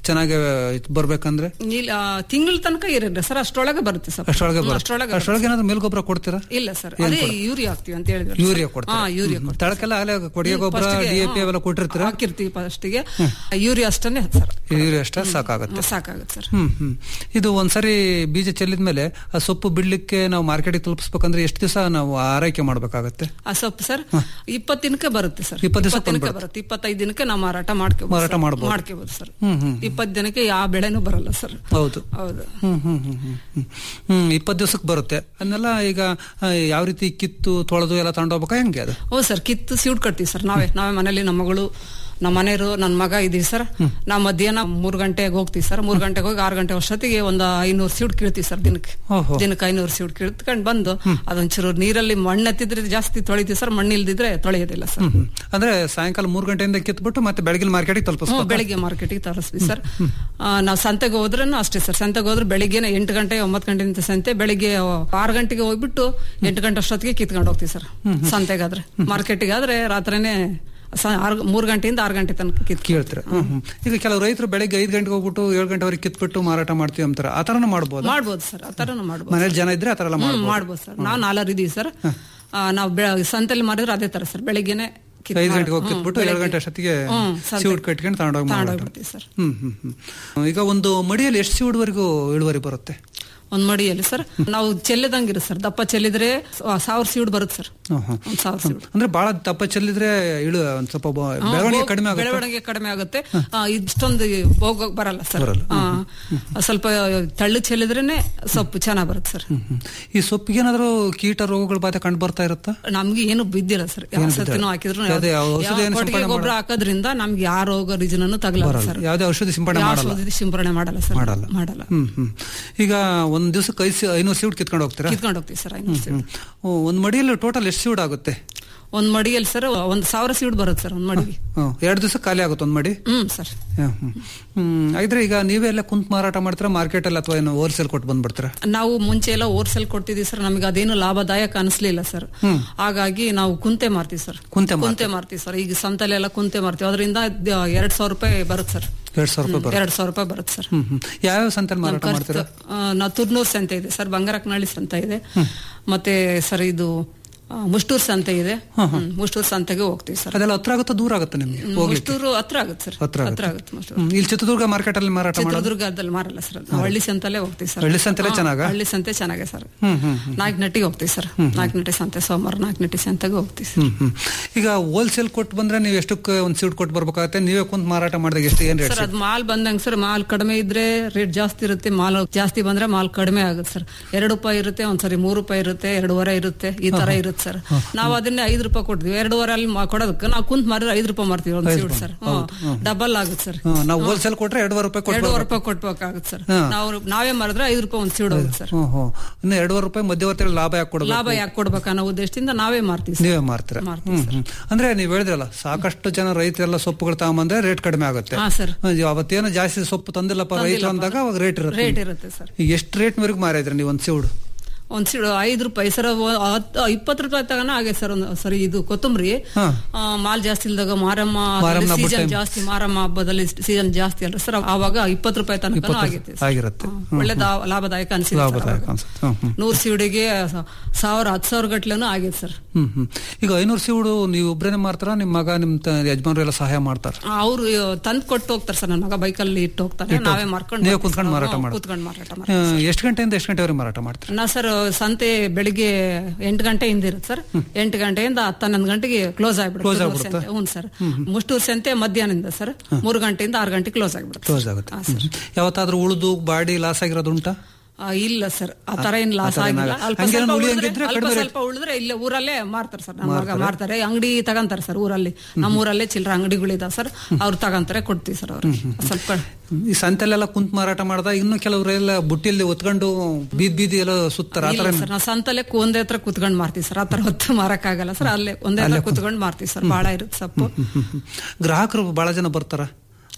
ಚೆನ್ನಾಗಿ ಬರ್ಬೇಕಂದ್ರೆ ಇಲ್ಲ ತಿಂಗಳ ತನಕ ಇರುತ್ತೆ ಸರ್ ಅಷ್ಟೊಳಗೆ ಬರುತ್ತೆ ಸರ್ ಅಷ್ಟೊಳಗೆ ಹ್ಮ್, ಬರುತ್ತೆ ಅಷ್ಟೊಳಗೆ ಅಷ್ಟೊಳಗೆ ಏನಾದ್ರು ಮೇಲ್ಗೊಬ್ಬರ ಕೊಡ್ತೀರಾ ಇಲ್ಲ ಸರ್ ಅದೇ ಯೂರಿಯಾ ಹಾಕ್ತಿವಿ ಅಂತ ಹೇಳಿದ್ರೆ ಯೂರಿಯಾ ಕೊಡ್ತೀರಾ ಹಾ ಯೂರಿಯಾ ಹ್ಮ್. ತಳಕೆಲ್ಲ ಅಲ್ಲೇ ಕೊಡಿಗೆ ಗೊಬ್ಬರ ಡಿ ಎ ಪಿ ಅವೆಲ್ಲ ಕೊಟ್ಟಿರ್ತೀರಾ ಹಾಕಿರ್ತೀವಿ ಫಸ್ಟಿಗೆ ಯೂರಿಯಾ ಅಷ್ಟೇ ಸರ್ ಯೂರಿಯಾ ಅಷ್ಟ ಸಾಕಾಗುತ್ತೆ ಸಾಕಾಗುತ್ತೆ ಸರ್ ಹ್ಮ್ ಹ್ಮ್ ಇದು ಒಂದ್ಸರಿ ಬೀಜ ಚೆಲ್ಲಿದ್ಮೇಲೆ ಆ ಸೊಪ್ಪು ಬಿಡ್ಲಿಕ್ಕೆ ನಾವು ಮಾರ್ಕೆಟಿಗೆ ತಲುಪಿಸ್ಬೇಕಂದ್ರೆ ಎಷ್ಟು ದಿವಸ ನಾವು ಆರೈಕೆ ಮಾಡ್ಬೇಕಾಗತ್ತೆ ಆ ಸೊಪ್ಪು ಸರ್ ಇಪ್ಪತ್ತು ದಿನಕ್ಕೆ ಬರುತ್ತೆ ಸರ್ ಇಪ್ಪತ್ತು ದಿವಸ ದಿನಕ್ಕೆ ಬರುತ್ತೆ ಇಪ್ಪತ್ತೈದು ದಿನಕ್ಕೆ ನಾವು ಮಾರಾಟ ಮಾಡ್ಕೋಬಹುದು ಮಾರಾಟ ಮಾಡ್ಬೋದು. ಮಾಡ್ಕೋಬಹುದು ಸರ್ ಹ್ಮ್ ಹ್ಮ್ ಇಪ್ಪತ್ತು ದಿನಕ್ಕೆ ಯಾವ ಬೆಳೆನೂ ಬರಲ್ಲ ಸರ್ ಹೌದು ಹೌದು ಹ್ಮ್ ಹ್ಮ್ ಹ್ಮ್ ಹ್ಮ್ ಹ್ಮ್ ಹ್ಮ್ ಇಪ್ಪತ್ತು ದಿವಸಕ್ಕೆ ಬರುತ್ತೆ ಅದನ್ನೆಲ್ಲ ಈಗ ಆ, ಯಾವ ರೀತಿ ಕಿತ್ತು ತೊಳೆದು ಎಲ್ಲ ತಗೊಂಡೋಗ್ಬೇಕಾ ಹೆಂಗೆ ಅದು ಹೌದು ಸರ್ ಕಿತ್ತು ಸೀಡ್ ಕಟ್ತೀವಿ ಸರ್ ನಾವೇ ನಾವೇ ಮನೇಲಿ ನಮ್ಮ ಮಗಳು ನಮ್ಮ ಮನೆಯವರು ನನ್ನ ಮಗ ಇದೀವಿ ಸರ್ ನಾವು ಮಧ್ಯಾಹ್ನ ಮೂರ್ ಗಂಟೆಗೆ ಹೋಗ್ತೀವಿ ಸರ್ ಮೂರ್ ಗಂಟೆಗೆ ಹೋಗಿ ಆರು ಗಂಟೆ ವರ್ಷೊತ್ತಿಗೆ ಒಂದು ಐನೂರು ಸೀಡ್ ಕೀಳ್ತೀವಿ ಸರ್ ದಿನಕ್ಕೆ ಓಹೋ ದಿನಕ್ಕೆ ಐನೂರು ಸೀಡ್ ಕಿಳ್ತ್ಕೊಂಡ್ ಬಂದು ಅದೊಂಚೂರು ನೀರಲ್ಲಿ ಮಣ್ಣು ಎತ್ತಿದ್ರೆ ಜಾಸ್ತಿ ತೊಳಿತೀವಿ ಸರ್ ಮಣ್ಣು ಇಲ್ದಿದ್ರೆ ತೊಳೆಯೋದಿಲ್ಲ ಸರ್ ಹ್ಮ್. ಅಂದ್ರೆ ಸಾಯಂಕಾಲ ಮೂರು ಗಂಟೆಯಿಂದ ಕಿತ್ಬಿಟ್ಟು ಮತ್ತೆ ಬೆಳಗಿನ ಮಾರ್ಕೆಟಿಗೆ ಹ್ಮ್, ತಲುಪಿಸ್ಬೇಕು ಬೆಳಿಗ್ಗೆ ಮಾರ್ಕೆಟಿಗೆ ತರಿಸ್ತೀವಿ ಸರ್ ನಾವು ಸಂತೆಗೆ ಹೋದ್ರೂ ಅಷ್ಟೇ ಸರ್ ಸಂತೆಗೆ ಹೋದ್ರೆ ಬೆಳಿಗ್ಗೆ ಎಂಟು ಗಂಟೆ ಒಂಬತ್ತು ಗಂಟೆಯಿಂದ ಸಂತೆ ಬೆಳಿಗ್ಗೆ ಆರು ಗಂಟೆಗೆ ಹೋಗ್ಬಿಟ್ಟು ಎಂಟು ಗಂಟೆ ಅಷ್ಟೊತ್ತಿಗೆ ಕಿತ್ಕೊಂಡು ಹೋಗ್ತೀವಿ ಸರ್ ಸಂತೆಗಾದ್ರೆ ಮಾರ್ಕೆಟಿಗೆ ಆದ್ರೆ ರಾತ್ರಿನೇ ಸ- ಆರು- ಮೂರು ಗಂಟೆಯಿಂದ ಆರು ಗಂಟೆ ತನಕ ಕಿತ್ ಕೇಳ್ತಾರೆ ಹ್ಮ್ ಹ್ಮ್. ಈಗ ಕೆಲವು ರೈತರು ಬೆಳಗ್ಗೆ ಐದು ಗಂಟೆಗೆ ಹೋಗ್ಬಿಟ್ಟು ಏಳು ಗಂಟೆವರೆಗೆ ಕಿತ್ಬಿಟ್ಟು ಮಾರಾಟ ಮಾಡ್ತೀವಿ ಅಂತಾರೆ ಆ ಥರನೂ ಮಾಡ್ಬೋದು ಮಾಡ್ಬೋದು ಸರ್ ಆ ಥರನೂ ಮಾಡ್ಬೋದು ಮನೇಲಿ ಜನ ಇದ್ರೆ ಆ ಥರ ಎಲ್ಲ ಹ್ಮ್ ಮಾಡ್ಬೋದು ಮಾಡ್ಬೋದು ಸರ್ ನಾವು ನಾಲ್ವರು ಇದೀವಿ ಸರ್ ನಾವು ಸಂತೆಲಿ ಮಾಡಿದ್ರೆ ಅದೇ ತರ ಸರ್ ಬೆಳಿಗ್ಗೆನೆ ಕಿತ್ ಐದು ಮಾಡ್- ಗಂಟೆಗೆ ಹೋಗಿ ಹ್ಮ್, ಕಿತ್ಬಿಟ್ಟು ಏಳು ಬೆಳಿಗ್ಗೆ. ಗಂಟೆ ಅಷ್ಟೊತ್ತಿಗೆ ಹ್ಮ್, ಸಂತೆ. ಸೀಡ್ ಕಟ್ಕೊಂಡು ತಗೊಂಡೋಗಿ ಮಾರಾಟ ತಗೊಂಡೋಗ್ಬಿಡ್ತೀವಿ ಸರ್ ಹ್ಮ್ ಹ್ಮ್ ಹ್ಮ್ ಈಗ ಒಂದು ಮಡಿಯಲ್ಲಿ ಎಷ್ಟು ಸೀಡ್ವರೆಗೂ ಇಳುವರಿ ಬರುತ್ತೆ ಒಂದ್ ಮಡಿಯಲ್ಲಿ ಸರ್ ನಾವು ಚೆಲ್ಲದಂಗಿರುತ್ತೆ ಸರ್ ದಪ್ಪ ಚೆಲ್ಲಿದ್ರೆ ಸ- ಸಾವಿರ ಸೀಡ್ ಬರುತ್ತೆ ಸರ್ ಹ್ಮ್ ಹ್ಮ್. ಒಂದ್ ಸಾವಿರ ಸೀಡ್ ಅಂದ್ರೆ ಬಹಳ ದಪ್ಪ ಚೆಲ್ಲಿದ್ರೆ ಇಳು ಒಂದ್ ಸ್ವಲ್ಪ ಬ- ಬೆಳವಣಿಗೆ ಕಡಿಮೆ ಆಗುತ್ತೆ ಬೆಳವಣಿಗೆ ಕಡಿಮೆ ಆಗುತ್ತೆ ಆ, ಇಷ್ಟೊಂದು ಹೋಗೋಕ್ ಬರಲ್ಲ ಸರ್ ಬರಲ್ಲ. ಆ, ಸ್ವಲ್ಪ ತಳ್ಳು ಚೆಲ್ಲಿದ್ರೇನೆ ಸೊಪ್ಪು ಚೆನ್ನಾಗ್ ಬರುತ್ತೆ ಸರ್ ಹ್ಮ್ ಹ್ಮ್. ಈ ಸೊಪ್ಪಿಗೆ ಏನಾದ್ರು ಕೀಟ ರೋಗಗಳ ಬಾಧೆ ಕಂಡು ಬರ್ತಾ ಇರುತ್ತಾ ನಮ್ಗೆ ಏನು ಬಿದ್ದಿಲ್ಲ ಸರ್ ಯಾವ ಏನು ಸತಿನೂ ಬಿದ್ದಿಲ್ಲ. ಹಾಕಿದ್ರು ಯಾವ್ದೇ ಯಾವ- ಔಷಧಿ ಯಾವ ಏನು ಕೊಟ್ಟಿಗೆ ಸಿಂಪಡಣೆ ಗೊಬ್ಬರ ಹಾಕೋದ್ರಿಂದ ನಮ್ಗೆ ಯಾವ ರೋಗ ರುಜಿನನು ತಗಲಲ್ಲ ಬರಲ್ಲ. ಸರ್ ಯಾವ್ದೇ ಔಷಧಿ ಸಿಂಪಡಣೆ ಯಾವ ಮಾಡಲ್ಲ ಔಷಧಿ ಸಿಂಪರಣೆ ಮಾಡಲ್ಲ ಸರ್ ಮಾಡಲ್ಲ. ಮಾಡಲ್ಲ ಹ್ಮ್ ಹ್ಮ್ ಈಗ ಒಂದ್ ದಿವಸಕ್ಕೆ ಐದು ಐನೂರು ಸೀಡ್ ಕಿತ್ಕೊಂಡು ಹೋಗ್ತೀರಾ ಕಿತ್ಕೊಂಡು ಹೋಗ್ತೀವಿ ಸರ್ ಐನೂರು ಸೀಡ್ ಹ್ಮ್. ಓ, ಒಂದ್ ಮಡಿಯಲ್ಲಿ ಟೋಟಲ್ ಎಷ್ಟು ಸೀಡ್ ಆಗುತ್ತೆ ಒಂದ್ ಮಡಿಯಲ್ಲಿ ಸರ್ ಒಂದ್ ಸಾವಿರ ಸೀಡ್ ಬರುತ್ತೆ ಸರ್ ಒಂದ್ ಮಡಿಗೆ ಹ್ಮ್. ಎರಡು ದಿವಸ ಖಾಲಿ ಆಗುತ್ತೆ ಒಂದ್ ಮಡಿ ಹ್ಮ್ ಸರ್ ಹ್ಮ್, ಹ್ಮ್. ಹ್ಮ್ ಇದ್ರೆ ಈಗ ನೀವೇ ಎಲ್ಲ ಕುಂತ್ ಮಾರಾಟ ಮಾಡ್ತೀರಾ ಮಾರ್ಕೆಟ್ ಅಲ್ಲಿ ಅಥವಾ ಏನು ಹೋಲ್ಸೇಲ್ ಕೊಟ್ಟು ಬಂದ್ಬಿಡ್ತೀರಾ ನಾವು ಮುಂಚೆ ಎಲ್ಲ ಓರ್ಸೆಲ್ ಕೊಡ್ತಿದ್ವಿ ಸರ್ ನಮಗೆ ಅದೇನು ಲಾಭದಾಯಕ ಅನಿಸ್ಲಿಲ್ಲ ಸರ್ ಹಾಗಾಗಿ ನಾವು ಕುಂತೆ ಮಾರ್ತೀವಿ ಸರ್ ಕುಂತೆ ಮಾರ್ತೀರಾ? ಕುಂತೆ ಮಾರ್ತೀವಿ ಸರ್ ಈಗ ಸಂತಲೆಲ್ಲ ಕುಂತೆ ಮಾರ್ತೀವಿ ಅದರಿಂದ ಎರಡ್ ಸಾವಿರ ರೂಪಾಯಿ ಬರುತ್ತೆ ಸರ್ ಎರಡ್ ಸಾವಿರ ರೂಪಾಯಿ ಬರುತ್ತೆ ಎರಡ್ ಸಾವಿರ ರೂಪಾಯಿ ಬರುತ್ತೆ ಸರ್ ಹ್ಮ್ ಹ್ಮ್ ಯಾವ್ಯಾವ ಸಂತೆಲಿ ಮಾರಾಟ ಮಾಡ್ತೀರಾ ನಾವು ತುರ್ನೂರ್ ಸಂತೆ ಇದೆ ಸರ್ ಬಂಗಾರಕ್ನಳ್ಳಿ ಸಂತೆ ಇದೆ ಮತ್ತೆ ಸರ್ ಇದು ಆ, ಮುಷ್ಟೂರ್ ಸಂತೆ ಇದೆ ಹ್ಮ್, ಮುಷ್ಟೂರ್ ಸಂತೆಗೆ ಹೋಗ್ತೀವಿ ಸರ್ ಅದೆಲ್ಲ ಹತ್ರ ಆಗುತ್ತಾ ದೂರ ಆಗುತ್ತೆ ನಿಮ್ಗೆ ಹೋಗ್ಲಿಕ್ಕೆ ಮುಷ್ಟೂರು ಹತ್ರ ಆಗುತ್ತೆ ಸರ್ ಹತ್ರ ಹತ್ರ ಆಗುತ್ತೆ ಮುಷ್ಟೂರು ಹ್ಮ್. ಇಲ್ಲಿ ಚಿತ್ರದುರ್ಗ ಮಾರ್ಕೆಟ್ ಅಲ್ಲಿ ಮಾರಾಟ ಮಾಡೋದು ಚಿತ್ರದುರ್ಗದಲ್ಲಿ ಮಾರಲ್ಲ ಸರ್ ನಾವು ಹಳ್ಳಿ ಸಂತಲ್ಲೇ ಹೋಗ್ತೀವಿ ಸರ್ ಹಳ್ಳಿ ಸಂತೆಲೇ ಹಾ, ಚೆನ್ನಾಗ? ಹಳ್ಳಿ ಸಂತೆ ಚೆನ್ನಾಗೆ ಸರ್ ಹ್ಮ್ ಹ್ಮ್ ನಾಲ್ಕನಟ್ಟಿಗೆ ಹೋಗ್ತೀವಿ ಸರ್ ನಾಲ್ಕನಟ್ಟಿ ಸಂತೆ ಸೋಮವಾರ ನಾಲ್ಕನಟ್ಟಿ ಸಂತೆಗೆ ಹೋಗ್ತೀವಿ ಸರ್ ಹ್ಮ್ ಹ್ಮ್ ಈಗ ಹೋಲ್ಸೇಲ್ ಕೊಟ್ಟು ಬಂದ್ರೆ ನೀವು ಎಷ್ಟಕ್ಕೆ ಒಂದ್ ಸೀಟ್ ಕೊಟ್ಟು ಬರ್ಬೇಕಾಗತ್ತೆ ನೀವೇ ಕುಂತ್ ಮಾರಾಟ ಮಾಡಿದಾಗ ಎಷ್ಟು ಏನ್ ರೇಟ್ ಸರ್ ಅದು ಮಾಲ್ ಬಂದಂಗೆ ಸರ್ ಮಾಲ್ ಕಡಿಮೆ ಇದ್ರೆ ರೇಟ್ ಜಾಸ್ತಿ ಇರುತ್ತೆ ಮಾಲ್ ಜಾಸ್ತಿ ಬಂದ್ರೆ ಮಾಲ್ ಕಡಿಮೆ ಆಗುತ್ತೆ ಸರ್ ಎರಡು ರೂಪಾಯಿ ಇರುತ್ತೆ ಒಂದ್ಸರಿ ಮೂರು ರೂಪಾಯಿ ಇರುತ್ತೆ ಎರಡೂವರೆ ಇರುತ್ತೆ ಈ ತರ ಇರುತ್ತೆ ಸರ್ ನಾವು ಅದನ್ನೇ ಐದು ರೂಪಾಯಿ ಕೊಡ್ತೀವಿ ಎರಡೂವರೆ ಅಲ್ಲಿ ಮಾ- ಕೊಡೋದಕ್ಕೆ ನಾವು ಕುಂತ್ ಮಾರಿದ್ರೆ ಐದು ರೂಪಾಯಿ ಮಾಡ್ತೀವಿ ಒಂದು ಸೀಟ್ ಸರ್ ಡಬಲ್ ಆಗುತ್ತೆ ಸರ್ ನಾವು ಹೋಲ್ಸೇಲ್ ಕೊಟ್ರೆ ಎರಡೂವರೆ ರೂಪಾಯಿ ಕೊಟ್ಟು ಎರಡೂವರೆ ರೂಪಾಯಿ ಕೊಡ್ಬೇಕಾಗುತ್ತೆ ಸರ್ ನಾವು ನಾವೇ ಮಾರಿದ್ರೆ ಐದು ರೂಪಾಯಿ ಒಂದು ಸೀಡ್ ಹೋಗುತ್ತೆ ಸರ್ ಹ್ಮ್ ಹ್ಮ್ ಇನ್ನು ಎರಡೂವರೆ ರೂಪಾಯಿ ಮಧ್ಯವರ್ತಿಗಳು ಲಾಭ ಯಾಕೆ ಕೊಡಬೇಕು ಲಾಭ ಯಾಕೆ ಕೊಡ್ಬೇಕನ್ನೋ ಉದ್ದೇಶದಿಂದ ನಾವೇ ಮಾರ್ತೀವಿ ಸರ್ ನೀವೇ ಮಾರ್ತೀರಾ ಮಾರ್ತೀವಿ ಹ್ಮ್ ಹ್ಮ್ ಅಂದ್ರೆ ನೀವು ಹೇಳಿದ್ರಲ್ಲ ಸಾಕಷ್ಟು ಜನ ರೈತರೆಲ್ಲ ಸೊಪ್ಪುಗಳು ತಗೊಂಬಂದ್ರೆ ರೇಟ್ ಕಡಿಮೆ ಆಗುತ್ತೆ ಹಾ ಸರ್ ಹ್ಮ್, ಅವತ್ತೇನೋ ಜಾಸ್ತಿ ಸೊಪ್ಪು ತಂದಿಲ್ಲಪ್ಪ ರೈತರು ಅಂದಾಗ ಅವಾಗ ರೇಟ್ ಇರುತ್ತೆ ರೇಟ್ ಇರುತ್ತೆ ಸರ್ ಈಗ ಎಷ್ಟು ರೇಟ್ ವರೆಗೂ ಮಾರಿದ್ರಿ ನೀವು ಒಂದ್ ಸೀಡು ಒಂದ್ ಸೀಡ್ ಐದು ರೂಪಾಯಿ ಸರ್ ಹತ್ತು ಇಪ್ಪತ್ತು ರೂಪಾಯಿ ತಗೋಣ ಆಗಿದೆ ಸರ್ ಒಂದು ಸರಿ ಇದು ಕೊತ್ತಂಬರಿ ಹಾ. ಆ, ಮಾಲ್ ಜಾಸ್ತಿ ಇಲ್ದಾಗ ಮಾರಮ್ಮ ಮಾರಮ್ಮ ಹಬ್ಬದ ಸೀಸನ್ time. ಜಾಸ್ತಿ ಮಾರಮ್ಮ ಹಬ್ಬದಲ್ಲಿ ಸೀಸನ್ ಜಾಸ್ತಿ ಅಲ್ಲ ಸರ್ ಆವಾಗ ಇಪ್ಪತ್ತು ರೂಪಾಯಿ ತನಕ ಆಗೈತೆ ಸರ್. ಆಗಿರುತ್ತೆ ಹಾ, ಒಳ್ಳೆ ದಾ- ಲಾಭದಾಯಕ ಅನ್ಸಿದೆ ಸರ್ ಲಾಭದಾಯಕ ಆವಾಗ. ಅನ್ಸುತ್ತೆ ಹ್ಮ್ ಹ್ಮ್ ನೂರ್ ಸೀಡಿಗೆ ಸ- ಸಾವಿರ ಹತ್ತು ಸಾವಿರ ಗಟ್ಲೆನೂ ಆಗೈತೆ ಸರ್ ಹ್ಮ್ ಹ್ಮ್ ಈಗ ಐನೂರು ಸೀಡು ನೀವು ಒಬ್ಬರೇನೆ ಮಾರ್ತಾರ ನಿಮ್ ಮಗ ನಿಮ್ ತ- ಯಜಮಾನ್ರು ಎಲ್ಲ ಸಹಾಯ ಮಾಡ್ತಾರ ಅವರು ತಂದ್ ಕೊಟ್ಟು ಹೋಗ್ತಾರೆ ಸರ್ ನನ್ನ ಮಗ ಬೈಕಲ್ಲಿ ಇಟ್ಟು ಹೋಗ್ತಾರೆ ನಾವೇ ಮಾರ್ಕೊಂಡು ನೀವೇ ಬರ್ತೀವಿ ಕುಂತ್ಕೊಂಡು ಸರ್. ಮಾರಾಟ ಹ್ಮ್, ಮಾಡೋದು? ಕೂತ್ಕೊಂಡು ಮಾರಾಟ ಮಾಡಿ ಎಷ್ಟು ಗಂಟೆಯಿಂದ ಎಷ್ಟು ಗಂಟೆವರೆಗೆ ಮಾರಾಟ ಮಾಡ್ತೀರಾ ನಾ ಸರ್ ಸಂತೆ ಬೆಳಿಗ್ಗೆ ಎಂಟು ಗಂಟೆಯಿಂದ ಇರುತ್ತೆ ಸರ್ ಎಂಟು ಗಂಟೆಯಿಂದ ಹತ್ತು ಹನ್ನೊಂದು ಗಂಟೆಗೆ ಕ್ಲೋಸ್ ಆಗ್ಬಿಡುತ್ತೆ ಮೂರು ಸಂತೆ. ಹ್ಞೂ ಸರ್ ಮುಷ್ಟೂರ್ ಸಂತೆ ಮಧ್ಯಾಹ್ನದಿಂದ ಸರ್ ಮೂರು ಗಂಟೆಯಿಂದ ಆರು ಗಂಟೆ ಕ್ಲೋಸ್ ಆಗ್ಬಿಡುತ್ತೆ ಕ್ಲೋಸ್ ಆಗುತ್ತೆ ಹಾ, ಸರ್. ಹ್ಮ್. ಯಾವತ್ತಾದ್ರೂ ಉಳಿದು ಬಾಡಿ ಲಾಸ್ ಆಗಿರೋದು ಉಂಟಾ ಆ, ಇಲ್ಲ ಸರ್ ಆ ತರ ಏನ್ ಲಾಸ್ ಆ ಥರ ಆಗಿಲ್ಲ ಏನಾಗಲ್ಲ. ಅಲ್ಪ ಹಂಗೇನು ಸ್ವಲ್ಪ ಉಳಿಯಂಗಿದ್ರೆ ಉಳಿದ್ರೆ ಅಲ್ಪ ಕಡಿಮೆ ಸ್ವಲ್ಪ ಉಳಿದ್ರೆ ಇಲ್ಲೇ ಊರಲ್ಲೇ ಮಾರ್ತಾರೆ ಸರ್ ನಮ್ಮ ಮಗ ಮಾರ್ತಾರೆ ಅಂಗಡಿ ತಗಂತಾರೆ ಸರ್ ಊರಲ್ಲಿ ನಮ್ಮ ಊರಲ್ಲೇ ಚಿಲ್ಲರೆ ಅಂಗಡಿಗಳಿದಾವೆ ಸರ್ ಅವ್ರು ತಗಂತಾರೆ ಕೊಡ್ತೀವಿ ಸರ್ ಅವ್ರಿಗೆ ಸ್ವಲ್ಪ ಕ- ಈ ಸಂತೆಲೆಲ್ಲ ಕುಂತ್ ಮಾರಾಟ ಮಾಡ್ದ ಇನ್ನು ಕೆಲವರೆಲ್ಲ ಬುಟ್ಟಿಯಲ್ಲಿ ಒತ್ಕೊಂಡು ಬೀದಿ ಬೀದಿ ಎಲ್ಲ ಸುತ್ತಾರ ಆ ಇಲ್ಲ ಥರ ಸರ್ ನಾವು ಸಂತಲ್ಲೇ ಒಂದೇ ಹತ್ರ ಕುತ್ಕೊಂಡು ಮಾರ್ತೀವಿ ಸರ್ ಆ ತರ ಹೊತ್ತು ಮಾರಕ್ಕಾಗಲ್ಲ ಸರ್ ಅಲ್ಲೇ ಒಂದೇ ಹತ್ರ ಕುತ್ಕೊಂಡು ಮಾರ್ತೀವಿ ಸರ್ ಬಾಳ ಇರುತ್ತೆ ಸೊಪ್ಪು ಗ್ರಾಹಕರು ಬಹಳ ಜನ ಬರ್ತಾರ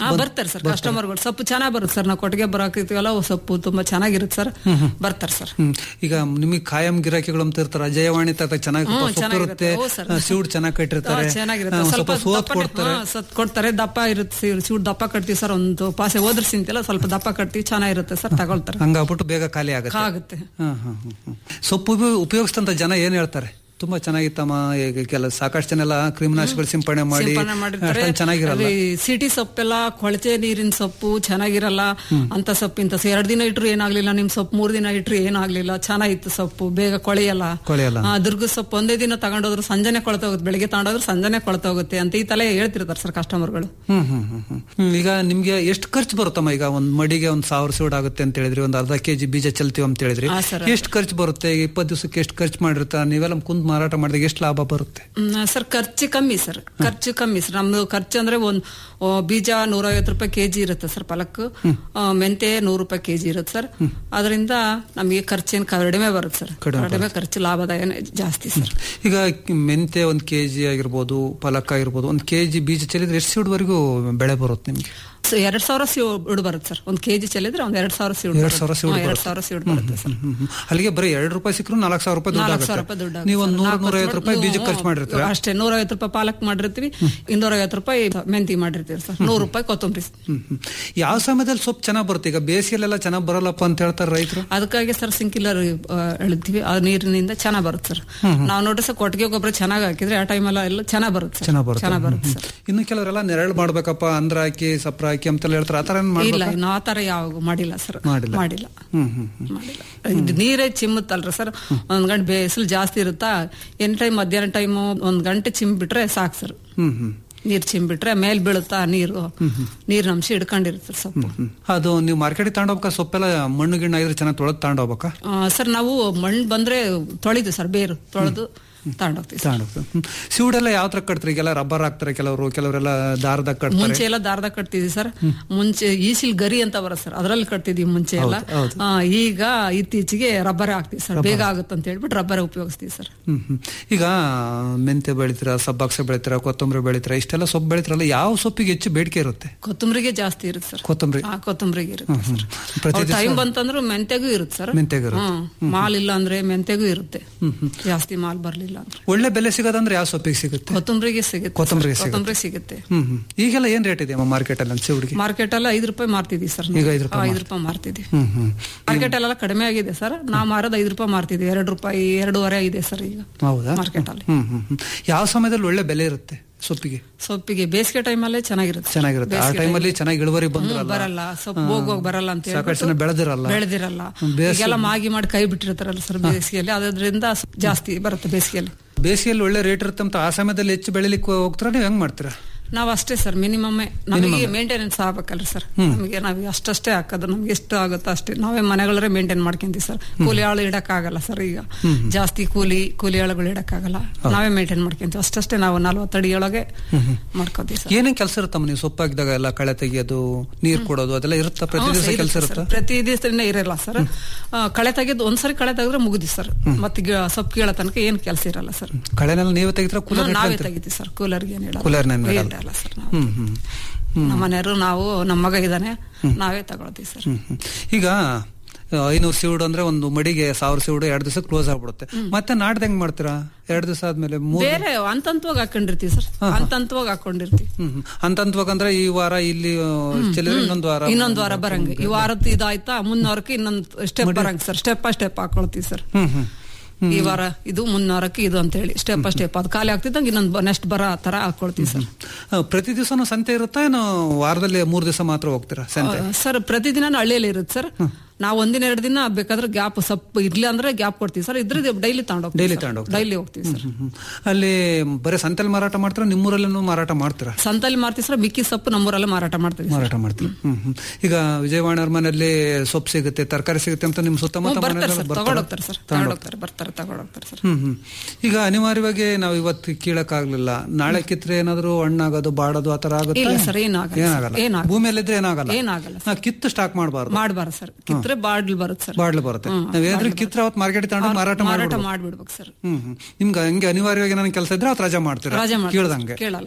ಹಾ ಬರ್ತಾರೆ ಸರ್ ಕಸ್ಟಮರ್ಗಳು ಸೊಪ್ಪು ಚೆನ್ನಾಗಿ ಬರುತ್ತೆ ಸರ್ ನಾವು ಕೊಟ್ಟಿಗೆ ಬರಾಕಿರ್ತೀವಲ್ಲ ಅವು ಸೊಪ್ಪು ತುಂಬಾ ಚೆನ್ನಾಗಿರುತ್ತೆ ಸರ್ ಬರ್ತಾರೆ ಸರ್ ಹ್ಮ್. ಈಗ ನಿಮಗೆ ಕಾಯಂ ಗಿರಾಕಿಗಳು ಅಂತ ಇರ್ತಾರ ಜಯವಾಣಿ ತ ಚೆನ್ನಾಗಿ ಹ್ಮ್, ಸೊಪ್ಪು ಚೆನ್ನಾಗಿರುತ್ತೆ. ಇರುತ್ತೆ ಹೌದು ಸರ್. ಸೀಡ್ ಚೆನ್ನಾಗಿ ಕಟ್ಟಿರ್ತಾರೆ ಹಾ, ಚೆನ್ನಾಗಿರುತ್ತೆ ಆ, ಸ್ವಲ್ಪ ಸ್ವಲ್ಪ ಸೋತ್ ದಪ್ಪ ಕೊಡ್ತಾರೆ ಹಾ, ಸತ್ ಕೊಡ್ತಾರೆ ದಪ್ಪ ಇರುತ್ತೆ ಸೀಡ್ ದಪ್ಪ ಕಟ್ತೀವಿ ಸರ್ ಒಂದು ಪಾಸೆ ಹೋದ್ರಸಿಂತೆಲ್ಲ ಸ್ವಲ್ಪ ದಪ್ಪ ಕಟ್ತೀವಿ ಚೆನ್ನಾಗಿರುತ್ತೆ ಸರ್ ತಗೊಳ್ತಾರೆ ಹಂಗಾಗ್ಬಿಟ್ಟು ಬೇಗ ಖಾಲಿ ಆಗುತ್ತೆ ಆಗುತ್ತೆ ಹಾ, ಹಾ, ಹಾ, ಹಾ. ಸೊಪ್ಪು ಉಪಯೋ- ಉಪಯೋಗಿಸಿದಂತ ಜನ ಏನ್ ಹೇಳ್ತಾರೆ ತುಂಬಾ ಚೆನ್ನಾಗಿತ್ತಮ್ಮ ಈಗ ಕೆಲ ಸಾಕಷ್ಟು ಜನ ಎಲ್ಲ ಕ್ರಿಮಿನಾಶಕಗಳು ಸಿಂಪಡಣೆ ಮಾಡಿ ಸಿಂಪಡಣೆ ಮಾಡಿರ್ತಾರೆ ಅಷ್ಟೊಂದ್ ಚೆನ್ನಾಗಿರಲ್ಲ ಅಲ್ಲಿ ಸಿಟಿ ಸೊಪ್ಪೆಲ್ಲ ಕೊಳಚೆ ನೀರಿನ ಸೊಪ್ಪು ಚೆನ್ನಾಗಿರಲ್ಲ ಅಂತ ಸೊಪ್ಪು ಇಂತ ಎರಡ್ ದಿನ ಇಟ್ರು ಏನಾಗ್ಲಿಲ್ಲ ನಿಮ್ ಸೊಪ್ಪು ಮೂರ್ ದಿನ ಇಟ್ರು ಏನಾಗ್ಲಿಲ್ಲ ಚೆನ್ನಾಗಿತ್ತು ಸೊಪ್ಪು ಬೇಗ ಕೊಳೆಯಲ್ಲ ಕೊಳೆಯಲ್ಲ. ಆ, ದುರ್ಗದ ಸೊಪ್ಪು ಒಂದೇ ದಿನ ತಗೊಂಡೋದ್ರು ಸಂಜೆನೆ ಕೊಳ್ತೋಗುತ್ತೆ ಬೆಳಿಗ್ಗೆ ತಗೊಂಡೋದ್ರು ಸಂಜೆನೆ ಕೊಳ್ತೋಗುತ್ತೆ ಅಂತ ಈ ತಲೆ ಹೇಳ್ತಿರ್ತಾರೆ ಸರ್ ಕಸ್ಟಮರ್ಗಳು ಹ್ಮ್ ಹ್ಮ್ ಹ್ಮ್ ಹ್ಮ್. ಹ್ಮ್ ಈಗ ನಿಮ್ಗೆ ಎಷ್ಟು ಖರ್ಚು ಬರುತ್ತಮ್ಮ ಈಗ ಒಂದ್ ಮಡಿಗೆ ಒಂದ್ ಸಾವಿರ ಸೂಡ್ ಆಗುತ್ತೆ ಅಂತ ಹೇಳಿದ್ರಿ ಒಂದ್ ಅರ್ಧ ಕೆಜಿ ಬೀಜ ಚೆಲ್ತೀವಿ ಅಂತ ಹೇಳಿದ್ರಿ ಹಾ, ಸರ್. ಎಷ್ಟು ಖರ್ಚು ಬರುತ್ತೆ ಈಗ ಇಪ್ಪತ್ತು ದಿವಸಕ್ಕೆ ಎಷ್ಟು ಖರ್ಚು ಮಾಡಿರ್ತಾರೆ ನೀವೆಲ್ಲ ಕುಂತ್ ಮಾರಾಟ ಮಾಡಿದಾಗ ಎಷ್ಟು ಲಾಭ ಬರುತ್ತೆ ಹ್ಮ್, ಸರ್ ಖರ್ಚು ಕಮ್ಮಿ ಸರ್ ಖರ್ಚು ಕಮ್ಮಿ ಸರ್ ನಮ್ದು ಖರ್ಚು ಅಂದ್ರೆ ಒಂದ್ ಆ, ಬೀಜ ನೂರೈವತ್ತು ರೂಪಾಯಿ ಕೆಜಿ ಇರುತ್ತೆ ಸರ್ ಫಲಕ್ ಆ, ಮೆಂತೆ ನೂರು ರೂಪಾಯಿ ಕೆಜಿ ಇರುತ್ತೆ ಸರ್ ಅದರಿಂದ ನಮಗೆ ಖರ್ಚೇನು ಕಡಿಮೆ ಬರುತ್ತೆ ಸರ್ ಕಡಿಮೆ ಖರ್ಚು ಲಾಭದಾಯ ಜಾಸ್ತಿ ಸರ್ ಈಗ ಮೆಂತೆ ಒಂದ್ ಕೆಜಿ ಆಗಿರ್ಬೋದು ಫಲಕ್ ಆಗಿರ್ಬೋದು ಒಂದ್ ಕೆಜಿ ಬೀಜ ಚೆಲ್ಲಿದ್ರೆ ಎಷ್ಟು ಸೀಡ್ವರೆಗೂ ಬೆಳೆ ಬರುತ್ತೆ ನಿಮ್ಗೆ ಸೊ ಎರಡ್ ಸಾವಿರ ಸೀಡ್ ಬರುತ್ತೆ ಸರ್ ಒಂದ್ ಕೆಜಿ ಚೆಲ್ಲಿದ್ರೆ ಒಂದ್ ಎರಡ್ ಸಾವಿರ ಸೀಡ್ ಎರಡ್ ಸಾವಿರ ಸೀಡ್ ಎರಡ್ ಸಾವಿರ ಸೀಡ್ ಬರುತ್ತೆ ಸರ್ ಹ್ಮ್, ಹ್ಮ್. ಅಲ್ಲಿಗೆ ಬರೀ ಎರಡು ರೂಪಾಯಿ ಸಿಕ್ಕರು ನಾಲ್ಕು ಸಾವಿರ ರೂಪಾಯಿ ದುಡ್ಡು ನಾಲ್ಕು ಸಾವಿರ ರೂಪಾಯಿ ಆಗುತ್ತೆ ದುಡ್ಡು ನೀವು ಒಂದ್ ನೂರ ನಾಲ್ಕು ನೂರೈವತ್ತು ರೂಪಾಯಿ ನೀವು- ಬೀಜ ಖರ್ಚು ಮಾಡಿರ್ತೀರ ಅಷ್ಟೇ ನೂರೈವತ್ತು ರೂಪಾಯಿ ಪಾಲಕ್ ಮಾಡಿರ್ತೀವಿ ಇನ್ನೂರೈವತ್ತು ರೂಪಾಯಿ ಮೆಂತಿ ಮಾಡಿರ್ತೀವಿ ಸರ್ ನೂರು ರೂಪಾಯಿ ಕೊತ್ತಂಬರಿ ಹ್ಮ್, ಹ್ಮ್. ಯಾವ ಸಮಯದಲ್ಲಿ ಸೊಪ್ಪು ಚೆನ್ನಾಗ್ ಬರುತ್ತೆ ಈಗ ಬೇಸಿಗೆಲೆಲ್ಲ ಚೆನ್ನಾಗ್ ಬರಲ್ಲಪ್ಪ ಅಂತ ಹೇಳ್ತಾರೆ ರೈತರು ಅದಕ್ಕಾಗಿ ಸರ್ ಸಿಂಕಿಲ್ಲರ್ ಎಳಿತೀವಿ ಆ ನೀರಿನಿಂದ ಚೆನ್ನಾಗ್ ಬರುತ್ತೆ ಸರ್ ನಾವು ನೋಡ್ರಿ ಸರ್ ಕೊಟ್ಟಿಗೆ ಗೊಬ್ಬರ ಚೆನ್ನಾಗಿ ಹಾಕಿದ್ರೆ ಆ ಟೈಮೆಲ್ಲ ಎಲ್ಲ ಚೆನ್ನಾಗ್ ಬರುತ್ತೆ ಸರ್ ಚೆನ್ನಾಗ್ ಬರುತ್ತೆ ಚೆನ್ನಾಗ್ ಬರುತ್ತೆ ಸರ್ ಇನ್ನು ಕೆಲವರೆಲ್ಲ ನೆರಳು ಮಾಡ್ಬೇಕಪ್ಪ ಅಂದ್ರ ಹಾಕಿ ಸಪ್ರ ಹಾಕಿ ಅಂತೆಲ್ಲ ಹೇಳ್ತಾರೆ ಆತರ ಏನ್ ಮಾಡ್ಬೇಕು ಇಲ್ಲ ಇನ್ನು ಆ ತರ ಯಾವ ಮಾಡಿಲ್ಲ ಸರ್ ಮಾಡಿಲ್ಲ. ಮಾಡಿಲ್ಲ ಹ್ಮ್ ಹ್ಮ್ ಹ್ಮ್. ಮಾಡಿಲ್ಲ ಇದು ನೀರೇ ಚಿಮ್ಮುತ್ತಲ್ರಿ ಸರ್ ಒಂದ್ ಗಂಟೆ ಬೇಸಲು ಜಾಸ್ತಿ ಇರುತ್ತಾ ಎನ್ ಟೈಮ್ ಮಧ್ಯಾಹ್ನ ಟೈಮ್ ಒಂದ್ ಗಂಟೆ ಚಿಮ್ಬಿಟ್ರೆ ಸಾಕು ಸರ್ ಹ್ಮ್ ಹ್ಮ್ ನೀರ್ ಚಿಮ್ಬಿಟ್ರೆ ಮೇಲ್ ಬೀಳುತ್ತಾ ನೀರು ನೀರಿನ ಅಂಶ ಹಿಡ್ಕೊಂಡಿರುತ್ತೆ ಸೊಪ್ಪು ಹ್ಮ್. ಅದು ನೀವು ಮಾರ್ಕೆಟಿಗೆ ತಗೊಂಡೋಗ್ಬೇಕಾ ಸೊಪ್ಪೆಲ್ಲ ಮಣ್ಣು ಗಿಣ್ಣು ಆಗಿದ್ರೆ ಚೆನ್ನಾಗಿ ತೊಳೆದು ತಗೊಂಡೋಗ್ಬೇಕಾ ಆ, ಸರ್ ನಾವು ಮಣ್ಣು ಬಂದ್ರೆ ತೊಳಿದು ಸರ್ ಬೇರು ತೊಳೆದು ತಗೊಂಡೋಗ್ತೀವಿ ಸರ್ ತಗೊಂಡೋಗ್ತಾರೆ ಸಿವುಡೆಲ್ಲ ಯಾವ ತರ ಕಟ್ತಾರೆ ಈಗೆಲ್ಲ ರಬ್ಬರ್ ಹಾಕ್ತಾರೆ ಕೆಲವರು ಕೆಲವರೆಲ್ಲ ದಾರದಾಗ ಕಟ್ತಾರೆ ಮುಂಚೆ ಎಲ್ಲ ದಾರದಾಗ ಕಟ್ತಿದ್ವಿ ಸರ್ ಮುಂಚೆ ಈಸಿಲ್ ಗರಿ ಅಂತ ಬರುತ್ತೆ ಸರ್ ಅದ್ರಲ್ಲಿ ಕಟ್ತಿದ್ವಿ ಮುಂಚೆ ಎಲ್ಲ ಹೌದು. ಆ, ಈಗ ಇತ್ತೀಚೆಗೆ ರಬ್ಬರ್ ಹಾಕ್ತಿವಿ ಸರ್ ಬೇಗ ಆಗುತ್ತೆ ಅಂತ ಹೇಳ್ಬಿಟ್ಟು ರಬ್ಬರ್ ಉಪಯೋಗಿಸ್ತೀವಿ ಸರ್ ಹ್ಮ್ ಹ್ಮ್. ಈಗ ಮೆಂತೆ ಬೆಳಿತೀರಾ ಸಬ್ಬಾಕ್ಸೆ ಬೆಳಿತೀರಾ ಕೊತ್ತಂಬರಿ ಬೆಳಿತೀರಾ ಇಷ್ಟೆಲ್ಲ ಸೊಪ್ಪು ಬೆಳಿತೀರಲ್ಲ ಯಾವ ಸೊಪ್ಪಿಗೆ ಹೆಚ್ಚು ಬೇಡಿಕೆ ಇರುತ್ತೆ ಕೊತ್ತಂಬರಿಗೆ ಜಾಸ್ತಿ ಇರುತ್ತೆ ಸರ್ ಕೊತ್ತಂಬರಿ ಆ ಕೊತ್ತಂಬರಿಗೆ ಇರುತ್ತೆ ಸರ್ ಪ್ರತಿ ಟೈಮ್ ಬಂತಂದ್ರೆ ಮೆಂತೆಗೂ ಇರುತ್ತೆ ಸರ್ ಮೆಂತೆಗೂ ಇರುತ್ತೆ. ಹ್ಮ್. ಮಾಲ್ ಇಲ್ಲ ಅಂದ್ರೆ ಮೆಂತೆಗೂ ಇರುತ್ತೆ ಜಾಸ್ತಿ ಮಾಲ್ ಬರ್ಲಿಲ್ಲ ಅಂದ್ರೆ ಒಳ್ಳೆ ಬೆಲೆ ಸಿಗೋದಂದ್ರೆ ಯಾವ ಸೊಪ್ಪಿಗೆ ಸಿಗುತ್ತೆ ಕೊತ್ತಂಬರಿಗೆ ಸಿಗುತ್ತೆ ಕೊತ್ತಂಬರಿಗೆ ಸರ್. ಕೊತ್ತಂಬರಿ ಸಿಗುತ್ತೆ ಹ್ಮ್ ಹ್ಮ್ ಈಗೆಲ್ಲ ಏನ್ ರೇಟ್ ಇದೆ ಮಾರ್ಕೆಟ್ ಅಲ್ಲಿ ಸಿವುಡಿಗೆ ಮಾರ್ಕೆಟ್ ಎಲ್ಲ ಐದು ರೂಪಾಯಿ ಮಾರ್ತಿದ್ವಿ ಸರ್ ಈಗ ಐದು ರೂಪಾಯಿ ಐದು ರೂಪಾಯಿ ಮಾರ್ತಿದ್ವಿ ಹ್ಮ್ ಹ್ಮ್ ಮಾರ್ಕೆಟ್ ಅಲ್ಲೆಲ್ಲ ಕಡಿಮೆ ಆಗಿದೆ ಸರ್ ನಾವು ಮಾರೋದು ಐದು ರೂಪಾಯಿ ಮಾರ್ತಿದ್ವಿ ಎರಡು ರೂಪಾಯಿ ಎರಡೂವರೆ ಇದೆ ಸರ್ ಈಗ ಹೌದಾ ಮಾರ್ಕೆಟ್ ಅಲ್ಲಿ ಹ್ಮ್ ಹ್ಮ್ ಹ್ಮ್. ಯಾವ ಸಮಯದಲ್ಲಿ ಒಳ್ಳೆ ಬೆಲೆ ಇರುತ್ತೆ ಸೊಪ್ಪಿಗೆ ಸೊಪ್ಪಿಗೆ ಬೇಸಿಗೆ ಟೈಮಲ್ಲೇ ಚೆನ್ನಾಗಿರುತ್ತೆ ಚೆನ್ನಾಗಿರುತ್ತೆ ಆ ಟೈಮಲ್ಲಿ ಚೆನ್ನಾಗಿ ಇಳುವರಿ ಹ್ಮ್, ಬಂದ್ರಲ್ಲ ಬರಲ್ಲ ಸೊಪ್ಪು ಹೋಗೋಗ್ ಬರಲ್ಲ ಅಂತ ಸಾಕಷ್ಟು ಜನ ಬೆಳೆದಿರಲ್ಲ ಬೆಳೆದಿರಲ್ಲ ಬೇಸಿಗೆ- ಈಗೆಲ್ಲ ಮಾಗಿ ಮಾಡಿ ಕೈ ಬಿಟ್ಟಿರ್ತಾರಲ್ಲ ಸರ್ ಬೇಸಿಗೆಯಲ್ಲಿ ಅದರಿಂದ ಸ್ವಲ್ಪ ಜಾಸ್ತಿ ಬರುತ್ತೆ ಬೇಸಿಗೆಯಲ್ಲಿ ಬೇಸಿಗೆಯಲ್ಲಿ ಒಳ್ಳೆ ರೇಟ್ ಇರುತ್ತೆ ಅಂತ ಆ ಸಮಯದಲ್ಲಿ ಹೆಚ್ಚು ಬೆಳಿಲಿಕ್ಕೆ ಹೋಗ್ತಾರ ನೀವು ಹೆಂಗ್ ಮಾಡ್ತೀರಾ ನಾವು ಅಷ್ಟೇ ಸರ್ ಮಿನಿಮಮ್ ನಮಗೆ ಮೇಂಟೆನೆನ್ಸ್ ಆಗ್ಬೇಕಲ್ರಿ ಸರ್ ನಮಗೆ ನಾವು ಅಷ್ಟಷ್ಟೇ ಹಾಕೋದು ನಮ್ಗೆ ಎಷ್ಟು ಆಗುತ್ತೋ ಅಷ್ಟೇ ನಾವೇ ಮನೆಗಳೇ ಮೇಂಟೈನ್ ಮಾಡ್ಕೊಂತೀವಿ ಸರ್ ಕೂಲಿ ಆಳು ಇಡಕ್ ಆಗಲ್ಲ ಸರ್ ಈಗ ಜಾಸ್ತಿ ಕೂಲಿ ಕೂಲಿ ಆಳುಗಳು ಇಡಕ್ ಆಗಲ್ಲ ನಾವೇ ಮೇಂಟೈನ್ ಮಾಡ್ಕೊಂತೀವಿ ಅಷ್ಟಷ್ಟೇ ನಾವು ನಲ್ವತ್ತಡಿ ಒಳಗೆ ಮಾಡ್ಕೋತೀವಿ ಸರ್ ಏನೇನ್ ಕೆಲಸ ಇರುತ್ತಮ್ಮ ನೀವು ಸೊಪ್ಪು ಹಾಕಿದಾಗ ಎಲ್ಲ ಕಳೆ ತೆಗಿಯೋದು ನೀರ್ ಕೊಡೋದು ಅದೆಲ್ಲ ಇರುತ್ತಾ ಪ್ರತಿ ಹಾ, ದಿವಸ ಸರ್, ಕೆಲಸ ಇರುತ್ತೆ ಇರುತ್ತಾ ಸರ್. ಪ್ರತಿ ದಿವಸದಿಂದ ಇರಲ್ಲ ಸರ್ ಆ, ಕಳೆ ತೆಗೆದು ಒಂದ್ಸರಿ ಕಳೆ ತೆಗೆದ್ರೆ ಮುಗಿದಿ ಸರ್ ಮತ್ತೆ ಗಿ- ಸೊಪ್ಪು ಕೀಳೋ ತನಕ ಏನ್ ಕೆಲಸ ಇರಲ್ಲ ಸರ್ ಕಳೆನೆಲ್ಲ ನೀವೇ ತೆಗಿತ್ರ ಕೂಲರ್ ಹ್ಮ್, ನಾವೇ ತೆಗಿತೀವಿ ಸರ್ ಕೂಲರ್ಗೆ ಏನ್ ಇಡಲ್ಲ. ಕೂಲರ್ನ ಏನ್ ಏನ್ ಇಡಲ್ಲ ಸರ್ ನಾವು ಹ್ಮ್ ಹ್ಮ್ ನಮ್ಮ ಮನೆಯವರು ನಾವು ನಮ್ಮ ಮಗ ಇದ್ದಾನೆ ನಾವೇ ತಗೊಳ್ತೀವಿ ಸರ್ ಹ್ಮ್ ಹ್ಮ್. ಈಗ ಐನೂರು ಸಿವುಡು ಅಂದ್ರೆ ಒಂದು ಮಡಿಗೆ ಸಾವಿರ ಸಿವುಡು ಎರಡು ದಿವಸ ಕ್ಲೋಸ್ ಆಗ್ಬಿಡುತ್ತೆ ಮತ್ತೆ ನಾಡ್ದು ಹೆಂಗ್ ಮಾಡ್ತೀರಾ ಎರಡು ದಿವಸ ಆದ್ಮೇಲೆ ಮೂರ್ ಬೇರೆ ಹಂತಂತವಾಗಿ ಹಾಕೊಂಡಿರ್ತೀವಿ ಸರ್ ಹಂತಂತವಾಗಿ ಹಾಕೊಂಡಿರ್ತೀವಿ ಹ್ಮ್ ಹ್ಮ್. ಹಂತಂತವಾಗಂದ್ರೆ ಈ ವಾರ ಇಲ್ಲಿ ಆ, ಚೆಲ್ಲಿದ್ರೆ ಇನ್ನೊಂದು ವಾರ ಇನ್ನೊಂದ್ ವಾರ ಬರಂಗೆ ಈ ವಾರದ್ದು ಇದಾಯ್ತಾ ಮುಂದಿನ ವಾರಕ್ಕೆ ಇನ್ನೊಂದು ಸ್ಟೆಪ್ ಬರಂಗ್ ಸರ್ ಸ್ಟೆಪ್ ಬೈ ಸ್ಟೆಪ್ ಹಾಕೊಳ್ತೀವಿ ಸರ್ ಹ್ಮ್ ಹ್ಮ್ ಈ ವಾರ ಇದು ಮುಂದಿನ ವಾರಕ್ಕೆ ಇದು ಅಂತ ಹೇಳಿ ಸ್ಟೆಪ್ ಬೈ ಸ್ಟೆಪ್ ಅದು ಖಾಲಿ ಆಗ್ತಿದ್ದಂಗೆ ಇನ್ನೊಂದು ನೆಕ್ಸ್ಟ್ ಬರ ತರ ಹಾಕೊಳ್ತೀವಿ ಸರ್ ಆ, ಪ್ರತಿ ದಿವಸನೂ ಸಂತೆ ಇರುತ್ತಾ ಏನೋ ವಾರದಲ್ಲಿ ಮೂರ್ ದಿವಸ ಮಾತ್ರ ಹೋಗ್ತೀರಾ ಸಂತೆ ಆ, ಸರ್ ಪ್ರತಿದಿನ ಹಳ್ಳಿಯಲ್ಲಿ ಇರುತ್ತೆ ಸರ್ ನಾವು ಒಂದಿನ ಎರಡು ದಿನ ಬೇಕಾದ್ರೆ ಗ್ಯಾಪ್ ಸ್ವಲ್ಪ ಇರ್ಲಿ ಅಂದ್ರೆ ಗ್ಯಾಪ್ ಕೊಡ್ತೀವಿ ಸರ್ ಇದ್ರೆ ಡೈಲಿ ತಗೊಂಡೋಗ್ತೀವಿ ಡೈಲಿ ತಗೊಂಡೋಗ್ತೀರಾ? ಡೈಲಿ ಹೋಗ್ತೀವಿ ಸರ್ ಹ್ಮ್ ಹ್ಮ್. ಅಲ್ಲಿ ಬರೀ ಸಂತೆಲಿ ಮಾರಾಟ ಮಾಡ್ತೀರಾ ನಿಮ್ಮೂರಲ್ಲೂ ಮಾರಾಟ ಮಾಡ್ತೀರಾ ಸಂತಲ್ಲಿ ಮಾರ್ತೀವಿ ಸರ್ ಮಿಕ್ಕಿ ಸೊಪ್ಪು ನಮ್ಮೂರಲ್ಲೇ ಮಾರಾಟ ಮಾಡ್ತೀವಿ ಸರ್. ಮಾರಾಟ ಮಾಡ್ತೀವಿ ಹ್ಮ್ ಹ್ಮ್. ಈಗ ವಿಜಯವಾಣ ಮನೆಯಲ್ಲಿ ಸೊಪ್ಪು ಸಿಗುತ್ತೆ ತರಕಾರಿ ಸಿಗುತ್ತೆ ಅಂತ ನಿಮ್ ಸುತ್ತಮುತ್ತ ಹ್ಮ್, ಬರ್ತಾರೆ ಮನೆಯಲ್ಲೆಲ್ಲ ಸರ್ ಬರ್ತಾರಾ? ತಗೊಂಡೋಗ್ತಾರೆ ಸರ್ ತಗೊಂಡೋಗ್ತಾರೆ ಬರ್ತಾರೆ ತಗೊಂಡೋಗ್ತಾರೆ ಸರ್ ಹ್ಮ್ ಹ್ಮ್ ಈಗ ಅನಿವಾರ್ಯವಾಗಿ ನಾವು ಇವತ್ತು ಕೀಳಕ್ ಆಗ್ಲಿಲ್ಲ ನಾಳೆ ಕಿತ್ರೆ ಏನಾದ್ರು ಹಣ್ಣಾಗೋದು ಬಾಡೋದು ಆತರ ಆಗುತ್ತೆ ಇಲ್ಲ ಸರ್ ಏನಾಗಲ್ಲ ಸರ್. ಏನಾಗಲ್ಲ ಏನಾಗಲ್ಲ. ಭೂಮಿಯಲ್ಲಿದ್ರೆ ಏನಾಗಲ್ಲ ಏನಾಗಲ್ಲ ನಾ ಕಿತ್ತು ಸ್ಟಾಕ್ ಮಾಡಬಾರ್ದು ಮಾಡಬಾರ್ದು ಸರ್ ಕಿತ್ರೆ ಬಾಡ್ಲ್ ಬರುತ್ತೆ ಸರ್ ಬಾಡ್ಲು ಬರುತ್ತೆ ನಾವೇನಾದ್ರೂ ಕಿತ್ರೆ ಅವತ್ತು ಮಾರ್ಕೆಟ್ ತಗೊಂಡು ಮಾರಾಟ ಮಾರಾಟ ಮಾಡ್ಬಿಡ್ಬೇಕು ಮಾಡ್ಬಿಡ್ಬೇಕು ಸರ್ ಹ್ಮ್ ಹ್ಮ್ ನಿಮ್ಗೆ ಹಂಗೆ ಅನಿವಾರ್ಯವಾಗಿ ನನಗೆ ಕೆಲಸ ಇದ್ರೆ ಅವತ್ತು ರಜಾ ಮಾಡ್ತೀರಾ ರಾಜ ಕೇಳ್ದಂಗೆ ಕೇಳಲ್ಲ ಸರ್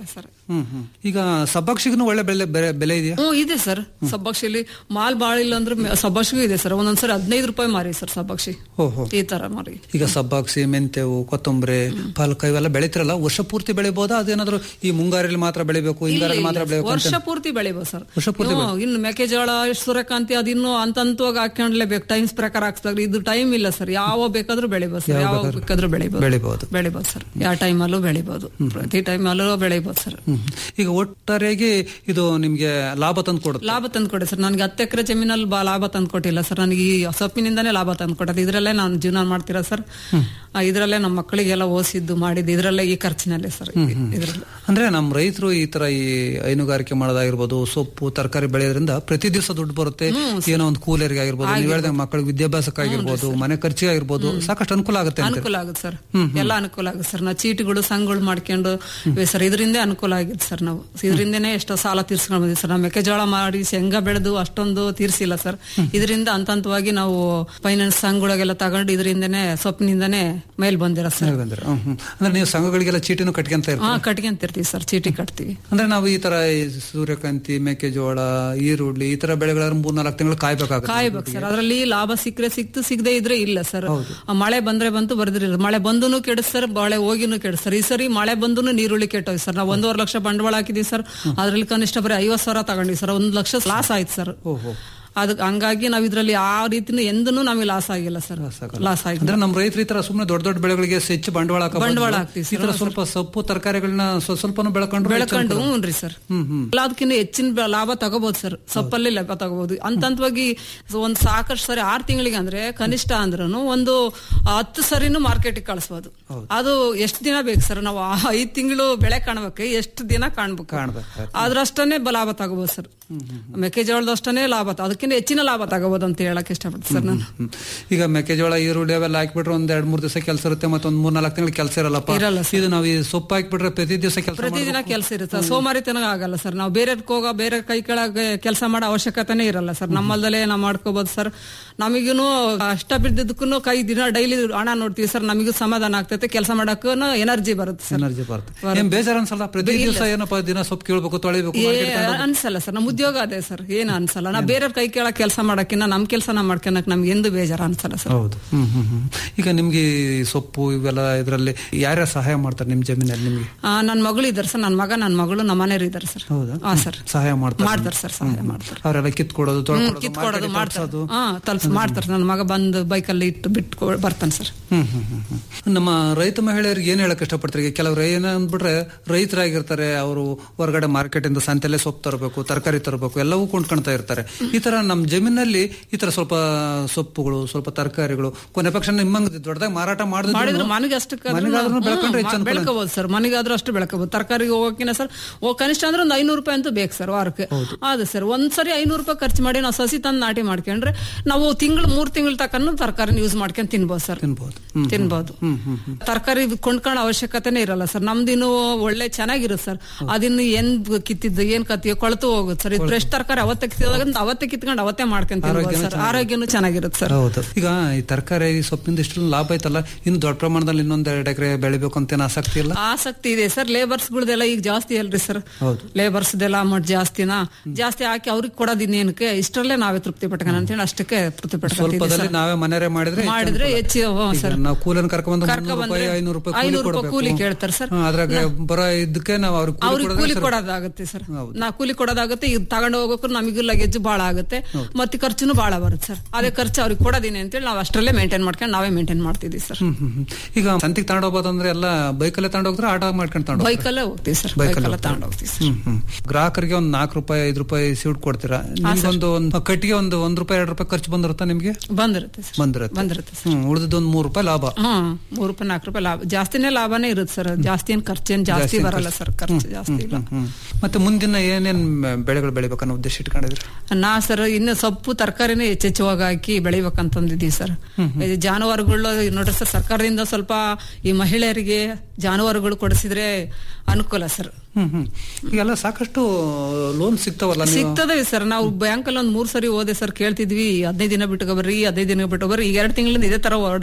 ಹ್ಮ್ ಹ್ಮ್ ಈಗ ಸಬ್ಬಾಕ್ಷಿಗೂ ಒಳ್ಳೆ ಬೆಲೆ ಬೆಲೆ ಬೆಲೆ ಇದೆಯಾ ಹ್ಮ್ ಇದೆ ಸರ್ ಸಬ್ಬಾಕ್ಷಿಲಿ ಮಾಲ್ ಬಾಳ ಇಲ್ಲ ಅಂದ್ರೆ ಮೆ- ಸಬ್ಬಾಕ್ಷಿಗೂ ಇದೆ ಸರ್ ಒಂದೊಂದ್ಸರಿ ಹದಿನೈದು ರೂಪಾಯಿ ಮಾರಿ ಸರ್ ಸಬ್ಬಾಕ್ಷಿ ಓಹೋ ಈ ತರ ಮಾರಿ ಈಗ ಸಬ್ಬಾಕ್ಷಿ ಮೆಂತೆವು ಕೊತ್ತಂಬರಿ ಪಾಲಕ ಇವೆಲ್ಲ ಬೆಳಿತಿರಲ್ಲ ವರ್ಷ ಪೂರ್ತಿ ಬೆಳಿಬೋದಾ ಅದೇನಾದ್ರು ಈ ಮುಂಗಾರಲ್ಲಿ ಮಾತ್ರ ಬೆಳಿಬೇಕು ಹಿಂಗಾರಲ್ಲಿ ಮಾತ್ರ ಬೆಳಿಬೇಕು ಅಂತ ವರ್ಷ ಪೂರ್ತಿ ಬೆಳಿಬೋದು ಸರ್ ವರ್ಷ ಪೂರ್ತಿ ಹ್ಮ್, ಇನ್ನು ಮೆಕ್ಕೆಜೋಳ ಸೂರ್ಯಕಾಂತಿ ಅದಿನ್ನು ಅಂತ ಹಂತವಾಗಿ ಹಾಕೊಂಡ್ಲೇಬೇಕು ಟೈಮ್ಸ್ ಪ್ರಕಾರ ಹಾಕ್ಸ್ದಾಗ ಇದು ಟೈಮ್ ಇಲ್ಲ ಸರ್ ಯಾವ ಬೇಕಾದ್ರೂ ಬೆಳಿಬೋದು ಸರ್ ಯಾವ ಬೇಕಾದ್ರೂ ಬೆಳಿಬೋದು ಬೆಳಿಬಹುದು ಬೆಳಿಬೋದು ಸರ್ ಯಾವ ಟೈಮಲ್ಲೂ ಬೆಳಿಬೋದು ಪ್ರತಿ ಟೈಮಲ್ಲೂ ಬೆಳಿಬೋದು ಸರ್ ಹ್ಮ್. ಈಗ ಒಟ್ಟಾರೆಯಾಗಿ ಇದು ನಿಮ್ಗೆ ಲಾಭ ತಂದು ಕೊಡುತ್ತೆ ಲಾಭ ತಂದು ಕೊಡಿ ಸರ್ ನನಗೆ ಹತ್ತು ಎಕರೆ ಜಮೀನಲ್ಲಿ ಬಾ ಲಾಭ ತಂದು ಕೊಟ್ಟಿಲ್ಲ ಸರ್ ನನಗೆ ಈ ಸೊಪ್ಪಿನಿಂದಾನೇ ಲಾಭ ತಂದು ಕೊಟ್ಟದ್ದು ಇದರಲ್ಲೇ ನಾನು ಜೀವನ ಮಾಡ್ತೀರಾ ಸರ್ ಆ, ಇದರಲ್ಲೇ ನಮ್ಮ ಮಕ್ಕಳಿಗೆಲ್ಲ ಓದಿಸಿದ್ದು ಮಾಡಿದ್ದು ಇದರಲ್ಲೇ ಈ ಖರ್ಚಿನಲ್ಲೇ ಸರ್ ಇದರಲ್ಲಿ ಅಂದ್ರೆ ನಮ್ಮ ರೈತರು ಈ ತರ ಈ ಹೈನುಗಾರಿಕೆ ಮಾಡೋದಾಗಿರ್ಬೋದು ಸೊಪ್ಪು ತರಕಾರಿ ಬೆಳೆಯೋದ್ರಿಂದ ಪ್ರತಿ ದಿವಸ ದುಡ್ಡು ಬರುತ್ತೆ ಏನೋ ಒಂದು ಕೂಲರಿಗೆ ಆಗಿರ್ಬೋದು ನೀವು ಹೇಳ್ದಂಗೆ ಮಕ್ಕಳಿಗೆ ವಿದ್ಯಾಭ್ಯಾಸಕ್ಕಾಗಿರ್ಬೋದು ಮನೆ ಖರ್ಚಿಗೆ ಆಗಿರ್ಬೋದು ಸಾಕಷ್ಟು ಅನುಕೂಲ ಆಗುತ್ತೆ ಅಂತ ಅನುಕೂಲ ಆಗುತ್ತೆ ಸರ್ ಎಲ್ಲ ಅನುಕೂಲ ಆಗುತ್ತೆ ಸರ್ ನಾವು ಚೀಟಿಗಳು ಸಂಘಗಳು ಮಾಡ್ಕೊಂಡು ಇವೆ ಸರ್ ಇದರಿಂದ ಅನುಕೂಲ ಆಗಿದೆ ಸರ್ ನಾವು ಇದರಿಂದನೇ ಎಷ್ಟೋ ಸಾಲ ತೀರ್ಸ್ಕೊಂಡು ಬಂದಿವಿ ಸರ್ ನಾವು ಮೆಕ್ಕೆಜೋಳ ಮಾಡಿ ಶೇಂಗಾ ಬೆಳೆದು ಅಷ್ಟೊಂದು ತೀರ್ಸಿಲ್ಲ ಸರ್ ಇದರಿಂದ ಹಂತ ಹಂತವಾಗಿ ನಾವು ಫೈನಾನ್ಸ್ ಸಂಘಗಳಿಗೆಲ್ಲ ತಗೊಂಡು ಇದರಿಂದನೇ ಸೊಪ್ಪಿನಿಂದನೇ ಮೇಲ್ ಬಂದಿರ ಸರ್ ಬಂದ್ರೆ ಹ್ಮ್, ಹ್ಮ್. ಅಂದ್ರೆ ನೀವು ಸಂಘಗಳಿಗೆಲ್ಲ ಚೀಟಿನೂ ಕಟ್ಕೊಂತ ಇರ್ತೀರಿ ಹಾ ಕಟ್ಕೊಂತಿರ್ತೀವಿ ಸರ್ ಚೀಟಿ ಕಟ್ತೀವಿ ಅಂದ್ರೆ ನಾವು ಈ ತರ ಈ ಸೂರ್ಯಕಾಂತಿ ಮೆಕ್ಕೆಜೋಳ ಈರುಳ್ಳಿ ಈ ತರ ಬೆಳೆಗಳಾದ್ರೆ ಮೂರ್ ನಾಲ್ಕು ತಿಂಗಳು ಕಾಯ್ಬೇಕಾಗುತ್ತೆ ಕಾಯ್ಬೇಕು ಸರ್ ಅದರಲ್ಲಿ ಲಾಭ ಸಿಕ್ಕರೆ ಸಿಕ್ತು ಸಿಗದೆ ಇದ್ರೆ ಇಲ್ಲ ಸರ್ ಆ ಮಳೆ ಬಂದ್ರೆ ಬಂತು ಬರ್ದಿರಲ್ಲ ಮಳೆ ಬಂದೂನು ಕೆಡಿಸ್ತಾರೆ ಮಳೆ ಹೋಗಿನೂ ಕೆಡಿಸ್ತಾರೆ ಈ ಸರಿ ಮಳೆ ಬಂದೂನು ನೀರುಳ್ಳಿ ಕೆಟ್ಟೋಯ್ತು ಸರ್ ನಾವು ಒಂದೂವರೆ ಲಕ್ಷ ಬಂಡವಾಳ ಹಾಕಿದೀವಿ ಸರ್ ಅದ್ರಲ್ಲಿ ಕನಿಷ್ಠ ಬರೀ ಐವತ್ ಸಾವಿರ ತಗೊಂಡಿವಿ ಸರ್ ಒಂದ್ ಲಕ್ಷ ಲಾಸ್ ಆಯ್ತು ಸರ್ ಓಹೋ ಅದಕ್ಕೆ ಹಂಗಾಗಿ ನಾವ್ ಇದ್ರಲ್ಲಿ ಆ ರೀತಿನೂ ಎಂದೂ ನಮಗೆ ಲಾಸ್ ಆಗಿಲ್ಲ ಸರ್ ಲಾಸ್ ಆಗಿಲ್ಲ ಅಂದ್ರೆ ನಮ್ಮ ರೈತರು ಈ ತರ ಸುಮ್ಮನೆ ದೊಡ್ಡ ದೊಡ್ಡ ಬೆಳೆಗಳಿಗೆ ಹೆಚ್ಚು ಬಂಡವಾಳ ಹಾಕೋ ಬಂಡವಾಳ ಬದಲು ಹಾಕ್ತೀವಿ ಈ ತರ ಸ್ವಲ್ಪ ಸೊಪ್ಪು ತರಕಾರಿಗಳನ್ನ ಸ್ವಲ್ಪ ಸ್ವಲ್ಪನೂ ಬೆಳ್ಕೊಂಡು ಬೆಳ್ಕೊಂಡು ಹ್ಞೂ ಸರ್ ಅದಕ್ಕಿಂತ ಹೆಚ್ಚಿನ ಬ- ಲಾಭ ತಗೋಬಹುದು ಸರ್ ಸೊಪ್ಪಲ್ಲಿ ಲಾಭ ತಗೋಬಹುದು ಹಂತವಾಗಿ ಒಂದ್ ಸಾಕಷ್ಟು ಸರಿ ಆರ್ ತಿಂಗಳಿಗೆ ಅಂದ್ರೆ ಕನಿಷ್ಠ ಅಂದ್ರೂ ಒಂದು ಹತ್ತು ಸರಿನೂ ಮಾರ್ಕೆಟಿಗೆ ಕಳಿಸ್ಬೋದು ಅದು ಎಷ್ಟು ದಿನ ಬೇಕು ಸರ್ ನಾವು ಆ ಐದ್ ತಿಂಗಳು ಬೆಳೆ ಕಾಣ್ಬೇಕು ಎಷ್ಟು ದಿನ ಕಾಣ್ಬೇಕು ಕಾಣ್ಬೇಕು ಅದ್ರಷ್ಟೇ ಬ- ಲಾಭ ತಗೋಬಹುದು ಸರ್ ಮೆಕ್ಕೆಜೋಳದಷ್ಟೇ ಲಾಭ ತ- ಅದಕ್ಕಿಂತ ಹೆಚ್ಚಿನ ಲಾಭ ತಗೋಬಹುದು ಅಂತ ಹೇಳಕ್ ಇಷ್ಟಪಡ್ತೀನಿ ಸರ್ ನಾನು ಹ್ಮ್. ಈಗ ಮೆಕ್ಕೆಜೋಳ ಈರುಳ್ಳಿ ಅವೆಲ್ಲ ಹಾಕ್ಬಿಟ್ರೆ ಒಂದ್ ಎರಡ್ ಮೂರ್ ದಿವಸ ಕೆಲಸ ಇರುತ್ತೆ ಮತ್ತೆ ಒಂದ್ ಮೂರ್ ನಾಲ್ಕು ತಿಂಗಳು ಕೆಲಸ ಇರಲ್ಲಪ್ಪ ಇರಲ್ಲ ಇದು ನಾವು ಈ ಸೊಪ್ಪು ಹಾಕ್ಬಿಟ್ರೆ ಪ್ರತಿ ದಿವಸ ಕೆಲಸ ಪ್ರತಿದಿನ ಕೆಲಸ ಇರುತ್ತೆ ಸೋಮಾರಿತನ ಆಗಲ್ಲ ಸರ್ ನಾವು ಬೇರೆ ಹೋಗೋ ಬೇರೆ ಕೈ ಕೆಳಗೆ ಕೆಲಸ ಮಾಡೋ ಅವಶ್ಯಕತೆನೇ ಇರಲ್ಲ ಸರ್ ನಮ್ಮಲ್ದಲೇ ನಾವು ಮಾಡ್ಕೋಬಹುದು ಸರ್ ನಮಗೂ ಅಷ್ಟ ಬಿದ್ದಿದ್ದಕ್ಕೂ ಕೈ ದಿನ ಡೈಲಿ ಹಣ ನೋಡ್ತೀವಿ ಸರ್ ನಮಗೂ ಸಮಾಧಾನ ಆಗ್ತೈತೆ ಕೆಲಸ ಮಾಡಕ್ಕೂ ಎನರ್ಜಿ ಬರುತ್ತೆ ಸರ್ ಎನರ್ಜಿ ಬರುತ್ತೆ ಏನ್ ಬೇಜಾರ ಅನ್ಸಲ್ಲ ಪ್ರತಿ ದಿವಸ ಏನಪ್ಪ ದಿನ ಸೊಪ್ಪು ಕೇಳ್ಬೇಕು ತೊಳಿಬೇಕು ಏ ಅನ್ಸಲ್ಲ ಸರ್ ನಮ್ಮ ಉದ್ಯೋಗ ಅದೇ ಸರ್ ಏನು ಅನ್ಸಲ್ಲ ನಾವು ಬೇರೆಯವ್ರ ಕೈ ಕೆಳಗೆ ಕೆಲಸ ಮಾಡಕ್ಕಿನ್ನ ನಮ್ ಕೆಲಸ ನಾವು ಮಾಡ್ಕೊಳಕ್ ನಮ್ಗೆ ಎಂದು ಬೇಜಾರ ಅನ್ಸಲ್ಲ ಸರ್ ಹೌದು ಹ್ಮ್ ಹ್ಮ್ ಹ್ಮ್ ಈಗ ನಿಮ್ಗೆ ಈ ಸೊಪ್ಪು ಇವೆಲ್ಲ ಇದ್ರಲ್ಲಿ ಯಾರ್ಯಾರು ಸಹಾಯ ಮಾಡ್ತಾರೆ ನಿಮ್ ಜಮೀನಲ್ಲಿ ನಿಮ್ಗೆ ಆ, ನನ್ ಮಗಳು ಇದ್ದಾರೆ ಸರ್ ನನ್ನ ಮಗ ನನ್ನ ಮಗಳು ನಮ್ಮ ಮನೆಯವ್ರು ಇದ್ದಾರೆ ಸರ್ ಹೌದಾ ಹಾ ಸರ್ ಸಹಾಯ ಮಾಡ್ತಾರೆ ಮಾಡ್ತಾರೆ ಸರ್ ಸಹಾಯ ಮಾಡ್ತಾರೆ ಅವರೆಲ್ಲ ಕಿತ್ಕೊಡೋದು ಹ್ಮ್, ತೊಳ್ಕೊಡೋದು ಕಿತ್ಕೊಡೋದು ಮಾರ್ಕೆಟಿಗೆ ಮಾಡ್ತಾರೆ ತಲ್ಪ್ಸೋದು. ಹಾ ತಲ್ಸ್ ಮಾಡ್ತಾರೆ ನನ್ನ ಮಗ ಬಂದು ಬೈಕಲ್ಲಿ ಇಟ್ಟು ಬಿಟ್ಟು ಬರ್ತಾನೆ ಸರ್ ಹ್ಮ್ ಹ್ಮ್ ಹ್ಮ್ ಹ್ಮ್. ನಮ್ಮ ರೈತ ಮಹಿಳೆಯರಿಗೆ ಏನ್ ಹೇಳಕ್ ಇಷ್ಟಪಡ್ತಾರೆ ಈಗ ಕೆಲವರು ಏನ ಅಂದ್ಬಿಟ್ರೆ ರೈತರಾಗಿರ್ತಾರೆ ಅವರು ಹೊರಗಡೆ ಮಾರ್ಕೆಟ್ ಇಂದ ಸಂತೆಲ್ಲೇ ಸೊಪ್ಪು ತರಬೇಕು ತರಕಾರಿ ತರಬೇಕು ಎಲ್ಲವೂ ಕೊಂಡ್ಕೊಳ್ತಾ ಇರ್ತಾರೆ ಈ ತರ ನಮ್ ಜಮೀನಲ್ಲಿ ಈ ತರ ಸ್ವಲ್ಪ ಸೊಪ್ಪುಗಳು ಸ್ವಲ್ಪ ತರಕಾರಿಗಳು ಕೊನೆ ಪಕ್ಷ ನಿಮ್ಮಂಗ್ ದೊಡ್ಡದಾಗಿ ಮಾರಾಟ ಮಾಡಿದ್ರೆ ಮಾಡಿದ್ರೆ ಮನೆಗೆ ಅಷ್ಟಕ್ಕೆ ಮನೆಗಾದ್ರೂ ಬೆಳ್ಕೊಂಡ್ರೆ ಹೆಚ್ಚು ಅನುಕೂಲ. ಬೆಳ್ಕೋಬಹುದು ಸರ್ ಮನೆಗಾದ್ರೂ ಅಷ್ಟು ಬೆಳ್ಕೋಬಹುದು ತರಕಾರಿಗೆ ಹೋಗೋಕಿನ ಸರ್ ಓ ಕನಿಷ್ಠ ಅಂದ್ರೆ ಒಂದು ಐನೂರು ರೂಪಾಯಿ ಅಂತೂ ಬೇಕು ಸರ್ ವಾರಕ್ಕೆ ಅದೇ ಸರ್ ಒಂದ್ಸರಿ ಐನೂರು ರೂಪಾಯಿ ಖರ್ಚು ಮಾಡಿ ನಾವು ಸಸಿ ತಂದು ನಾಟಿ ಮಾಡ್ಕೊಂಡ್ರೆ ನಾವು ತಿಂಗಳು ಮೂರ್ ತಿಂಗಳು ತಕನು ತರಕಾರಿನ ಯೂಸ್ ಮಾಡ್ಕೊಂಡು ತಿನ್ಬೋದು ಸರ್ ತಿನ್ಬೋದು ಹ್ಮ್ ತಿನ್ಬೋದು ತರಕಾರಿ ಕೊಂಡ್ಕೊಳ್ಳೋ ಅವಶ್ಯಕತೆನೇ ಇರಲ್ಲ ಸರ್ ನಮ್ದಿನ್ನು ಒಳ್ಳೆ ಚೆನ್ನಾಗಿರುತ್ತೆ ಸರ್ ಅದಿನ್ನು ಏನ್ ಕಿತ್ತಿದ್ದು ಏನ್ ಕತ್ತಿ ಕೊಳತು ಹೋಗುತ್ತೆ ಸರ್ ಇದು ಫ್ರೆಶ್ ತರಕಾರಿ ಅವತ್ತೇ ಕಿತ್ತಿದಾಗ ಅವತ್ತೇ ಕಿತ್ಕೊಂಡು ಅವತ್ತೇ ಮಾಡ್ಕೊಂಡು ತಿನ್ಬೋದು ಸರ್ ಆರೋಗ್ಯನೂ ಚೆನ್ನಾಗಿರುತ್ತೆ ಸರ್ ಹೌದು ಈಗ ಈ ತರಕಾರಿ ಸೊಪ್ಪಿಂದ ಇಷ್ಟು ಲಾಭ ಐತಲ್ಲ ಇನ್ನು ದೊಡ್ಡ ಪ್ರಮಾಣದಲ್ಲಿ ಇನ್ನೊಂದ್ ಎರಡು ಎಕರೆ ಬೆಳಿಬೇಕು ಅಂತ ಏನ್ ಆಸಕ್ತಿ ಇಲ್ಲ ಆಸಕ್ತಿ ಇದೆ ಸರ್ ಲೇಬರ್ಸ್ ಗಳದೆಲ್ಲ ಈಗ ಜಾಸ್ತಿ ಅಲ್ರಿ ಸರ್ ಹೌದು. ಲೇಬರ್ಸ್ ದೆಲ್ಲ ಅಮೌಂಟ್ ಜಾಸ್ತಿನಾ ಜಾಸ್ತಿ ಹಾಕಿ ಅವ್ರಿಗೆ ಕೊಡೋದು ಇನ್ನೇನಕ್ಕೆ ಇಷ್ಟರಲ್ಲೇ ನಾವೇ ತೃಪ್ತಿ ಪಟ್ಕೊಂಡು ಅಂತೇಳಿ ಅಷ್ಟಕ್ಕೆ ತೃಪ್ತಿ ಪಟ್ಕೊಂತೀವಿ ಸ್ವಲ್ಪದಲ್ಲಿ ನಾವೇ ಮನೆಯೇ ಮಾಡಿದ್ರೆ ಹೆಚ್ಚು ಮಾಡಿದ್ರೆ ಅನುಕೂಲ. ಹೆಚ್ಚು ಹ್ಞೂ ಈಗ ಸರ್ ನಾವು ಕೂಲನ್ ಕರ್ಕೊಂಡ್ಬಂದು ಕರ್ಕೊಂಡ್ ಮುನ್ನೂರು ರೂಪಾಯಿ ಬಂದ್ರೆ ಐನೂರು ರೂಪಾಯಿ ಕೂಲಿ ಐನೂರು ರೂಪಾಯಿ ಕೊಡ್ಬೇಕು. ಕೂಲಿ ಕೇಳ್ತಾರೆ ಸರ್ ಹ್ಮ್, ಅದ್ರಾಗ ಬರೋ ಇದಕ್ಕೆ ನಾವು ಅವ್ರಿಗೆ ಕೂಲಿ ಅವ್ರಿಗೆ ಕೊಡೋದೇ ಕೂಲಿ ಸರ್. ಕೊಡೋದಾಗುತ್ತೆ ಸರ್ ಹೌದು. ನಾ ಕೂಲಿ ಕೊಡೋದಾಗುತ್ತೆ ಈಗ ತಗೊಂಡು ಹೋಗೋಕು ನಮಗೂ ಲಗೇಜ್ ಬಹಳ ಆಗುತ್ತೆ ಮತ್ತೆ ಖರ್ಚುನು ಬಹಳ ಬರುತ್ತೆ ಸರ್ ಅದೇ ಖರ್ಚು ಅವ್ರಿಗೆ ಕೊಡೋದಿನಿ ಅಂತೇಳಿ ನಾವು ಅಷ್ಟರಲ್ಲೇ ಮೇಂಟೈನ್ ಮಾಡ್ಕೊಂಡು ನಾವೇ ಮೇಂಟೈನ್ ಮಾಡ್ತಿದ್ದೀವಿ ಸರ್ ಹ್ಮ್, ಹ್ಮ್, ಹ್ಮ್. ಈಗ ಸಂತಿಗೆ ತಗೊಂಡು ಹೋಗೋದಂದ್ರೆ ಎಲ್ಲ ಬೈಕಲ್ಲೇ ತಗೊಂಡು ಹೋಗ್ತಾರೆ ಆಟೋ ಮಾಡ್ಕೊಂಡು ತಗೊಂಡು ಹೋಗ್ತಾರೆ? ಬೈಕಲ್ಲೇ ಹೋಗ್ತೀವಿ ಸರ್ ಬೈಕಲ್ಲೇ ಬೈಕಲ್ಲೇ ತಗೊಂಡು ಹೋಗ್ತೀವಿ ಸರ್ ಹ್ಮ್, ಹ್ಮ್. ಗ್ರಾಹಕರಿಗೆ ಒಂದ್ ನಾಲ್ಕು ರೂಪಾಯಿ ಐದು ರೂಪಾಯಿ ಸೀಟ್ ಕೊಡ್ತೀರಾ ನಿಮ್ಗೊಂದು ಒಂದು ಕಟ್ಟಿಗೆ ಒಂದು ಒಂದ್ ರೂಪಾಯಿ ಎರಡು ರೂಪಾಯಿ ಖರ್ಚು ಬಂದಿರುತ್ತಾ ನಿಮ್ಗೆ ಬಂದಿರುತ್ತೆ ಸರ್ ಬಂದಿರುತ್ತೆ ಬಂದಿರುತ್ತೆ ಸರ್ ಹ್ಮ್ ಉಳಿದದ್ದು ಒಂದು ಮೂರು ರೂಪಾಯಿ ಲಾಭ ಹ್ಮ್ ಮೂರು ರೂಪಾಯಿ ನಾಲ್ಕು ರೂಪಾಯಿ ಲಾಭ ಜಾಸ್ತಿನೇ ಲಾಭನೇ ಇರುತ್ತೆ ಸರ್ ಜಾಸ್ತಿ ಏನ್ ಖರ್ಚೇನ್ ಜಾಸ್ತಿ ಬರಲ್ಲ ಸರ್ ಖರ್ಚು ಜಾಸ್ತಿ ಇಲ್ಲ ಹ್ಮ್. ಮತ್ತೆ ಮುಂದಿನ ಏನೇನ್ ಬೆಳೆಗಳು ಬೆಳಿಬೇಕನ್ನೋ ಉದ್ದೇಶ ಇಟ್ಕೊಂಡಿದ್ರಿ ನಾ ಸರ್ ಇನ್ನು ಸೊಪ್ಪು ತರಕಾರಿನೇ ಹೆಚ್ಚೆಚ್ಚುವಾಗಿ ಹಾಕಿ ಬೆಳಿಬೇಕಂತಂದಿದ್ದೀವಿ ಸರ್ ಇದು ಜಾನುವಾರುಗಳು ನೋಡ್ರಿ ಸರ್ ಸರ್ಕಾರದಿಂದ ಸ್ವಲ್ಪ ಈ ಮಹಿಳೆಯರಿಗೆ ಜಾನುವಾರುಗಳು ಕೊಡಿಸಿದ್ರೆ ಅನುಕೂಲ ಸರ್ ಹ್ಮ್ ಹ್ಮ್ ಈಗೆಲ್ಲ ಸಾಕಷ್ಟು ಲೋನ್ ಸಿಗ್ತಾವಲ್ಲ ನೀವು ಸಿಗ್ತದೆ ಸರ್ ನಾವು ಬ್ಯಾಂಕಲ್ಲಿ ಒಂದ್ ಮೂರ್ ಸರಿ ಹೋದೆ ಸರ್ ಕೇಳ್ತಿದ್ವಿ ಹದಿನೈದು ದಿನ ಬಿಟ್ಟು ಬರ್ರಿ ಹದಿನೈದು ದಿನ ಬಿಟ್ಟು ಬರ್ರಿ ಈಗ ಎರಡು ತಿಂಗಳಿಂದ ಇದೇ ತರ ಓಡಾಡಿಸ್ತಿದಾರೆ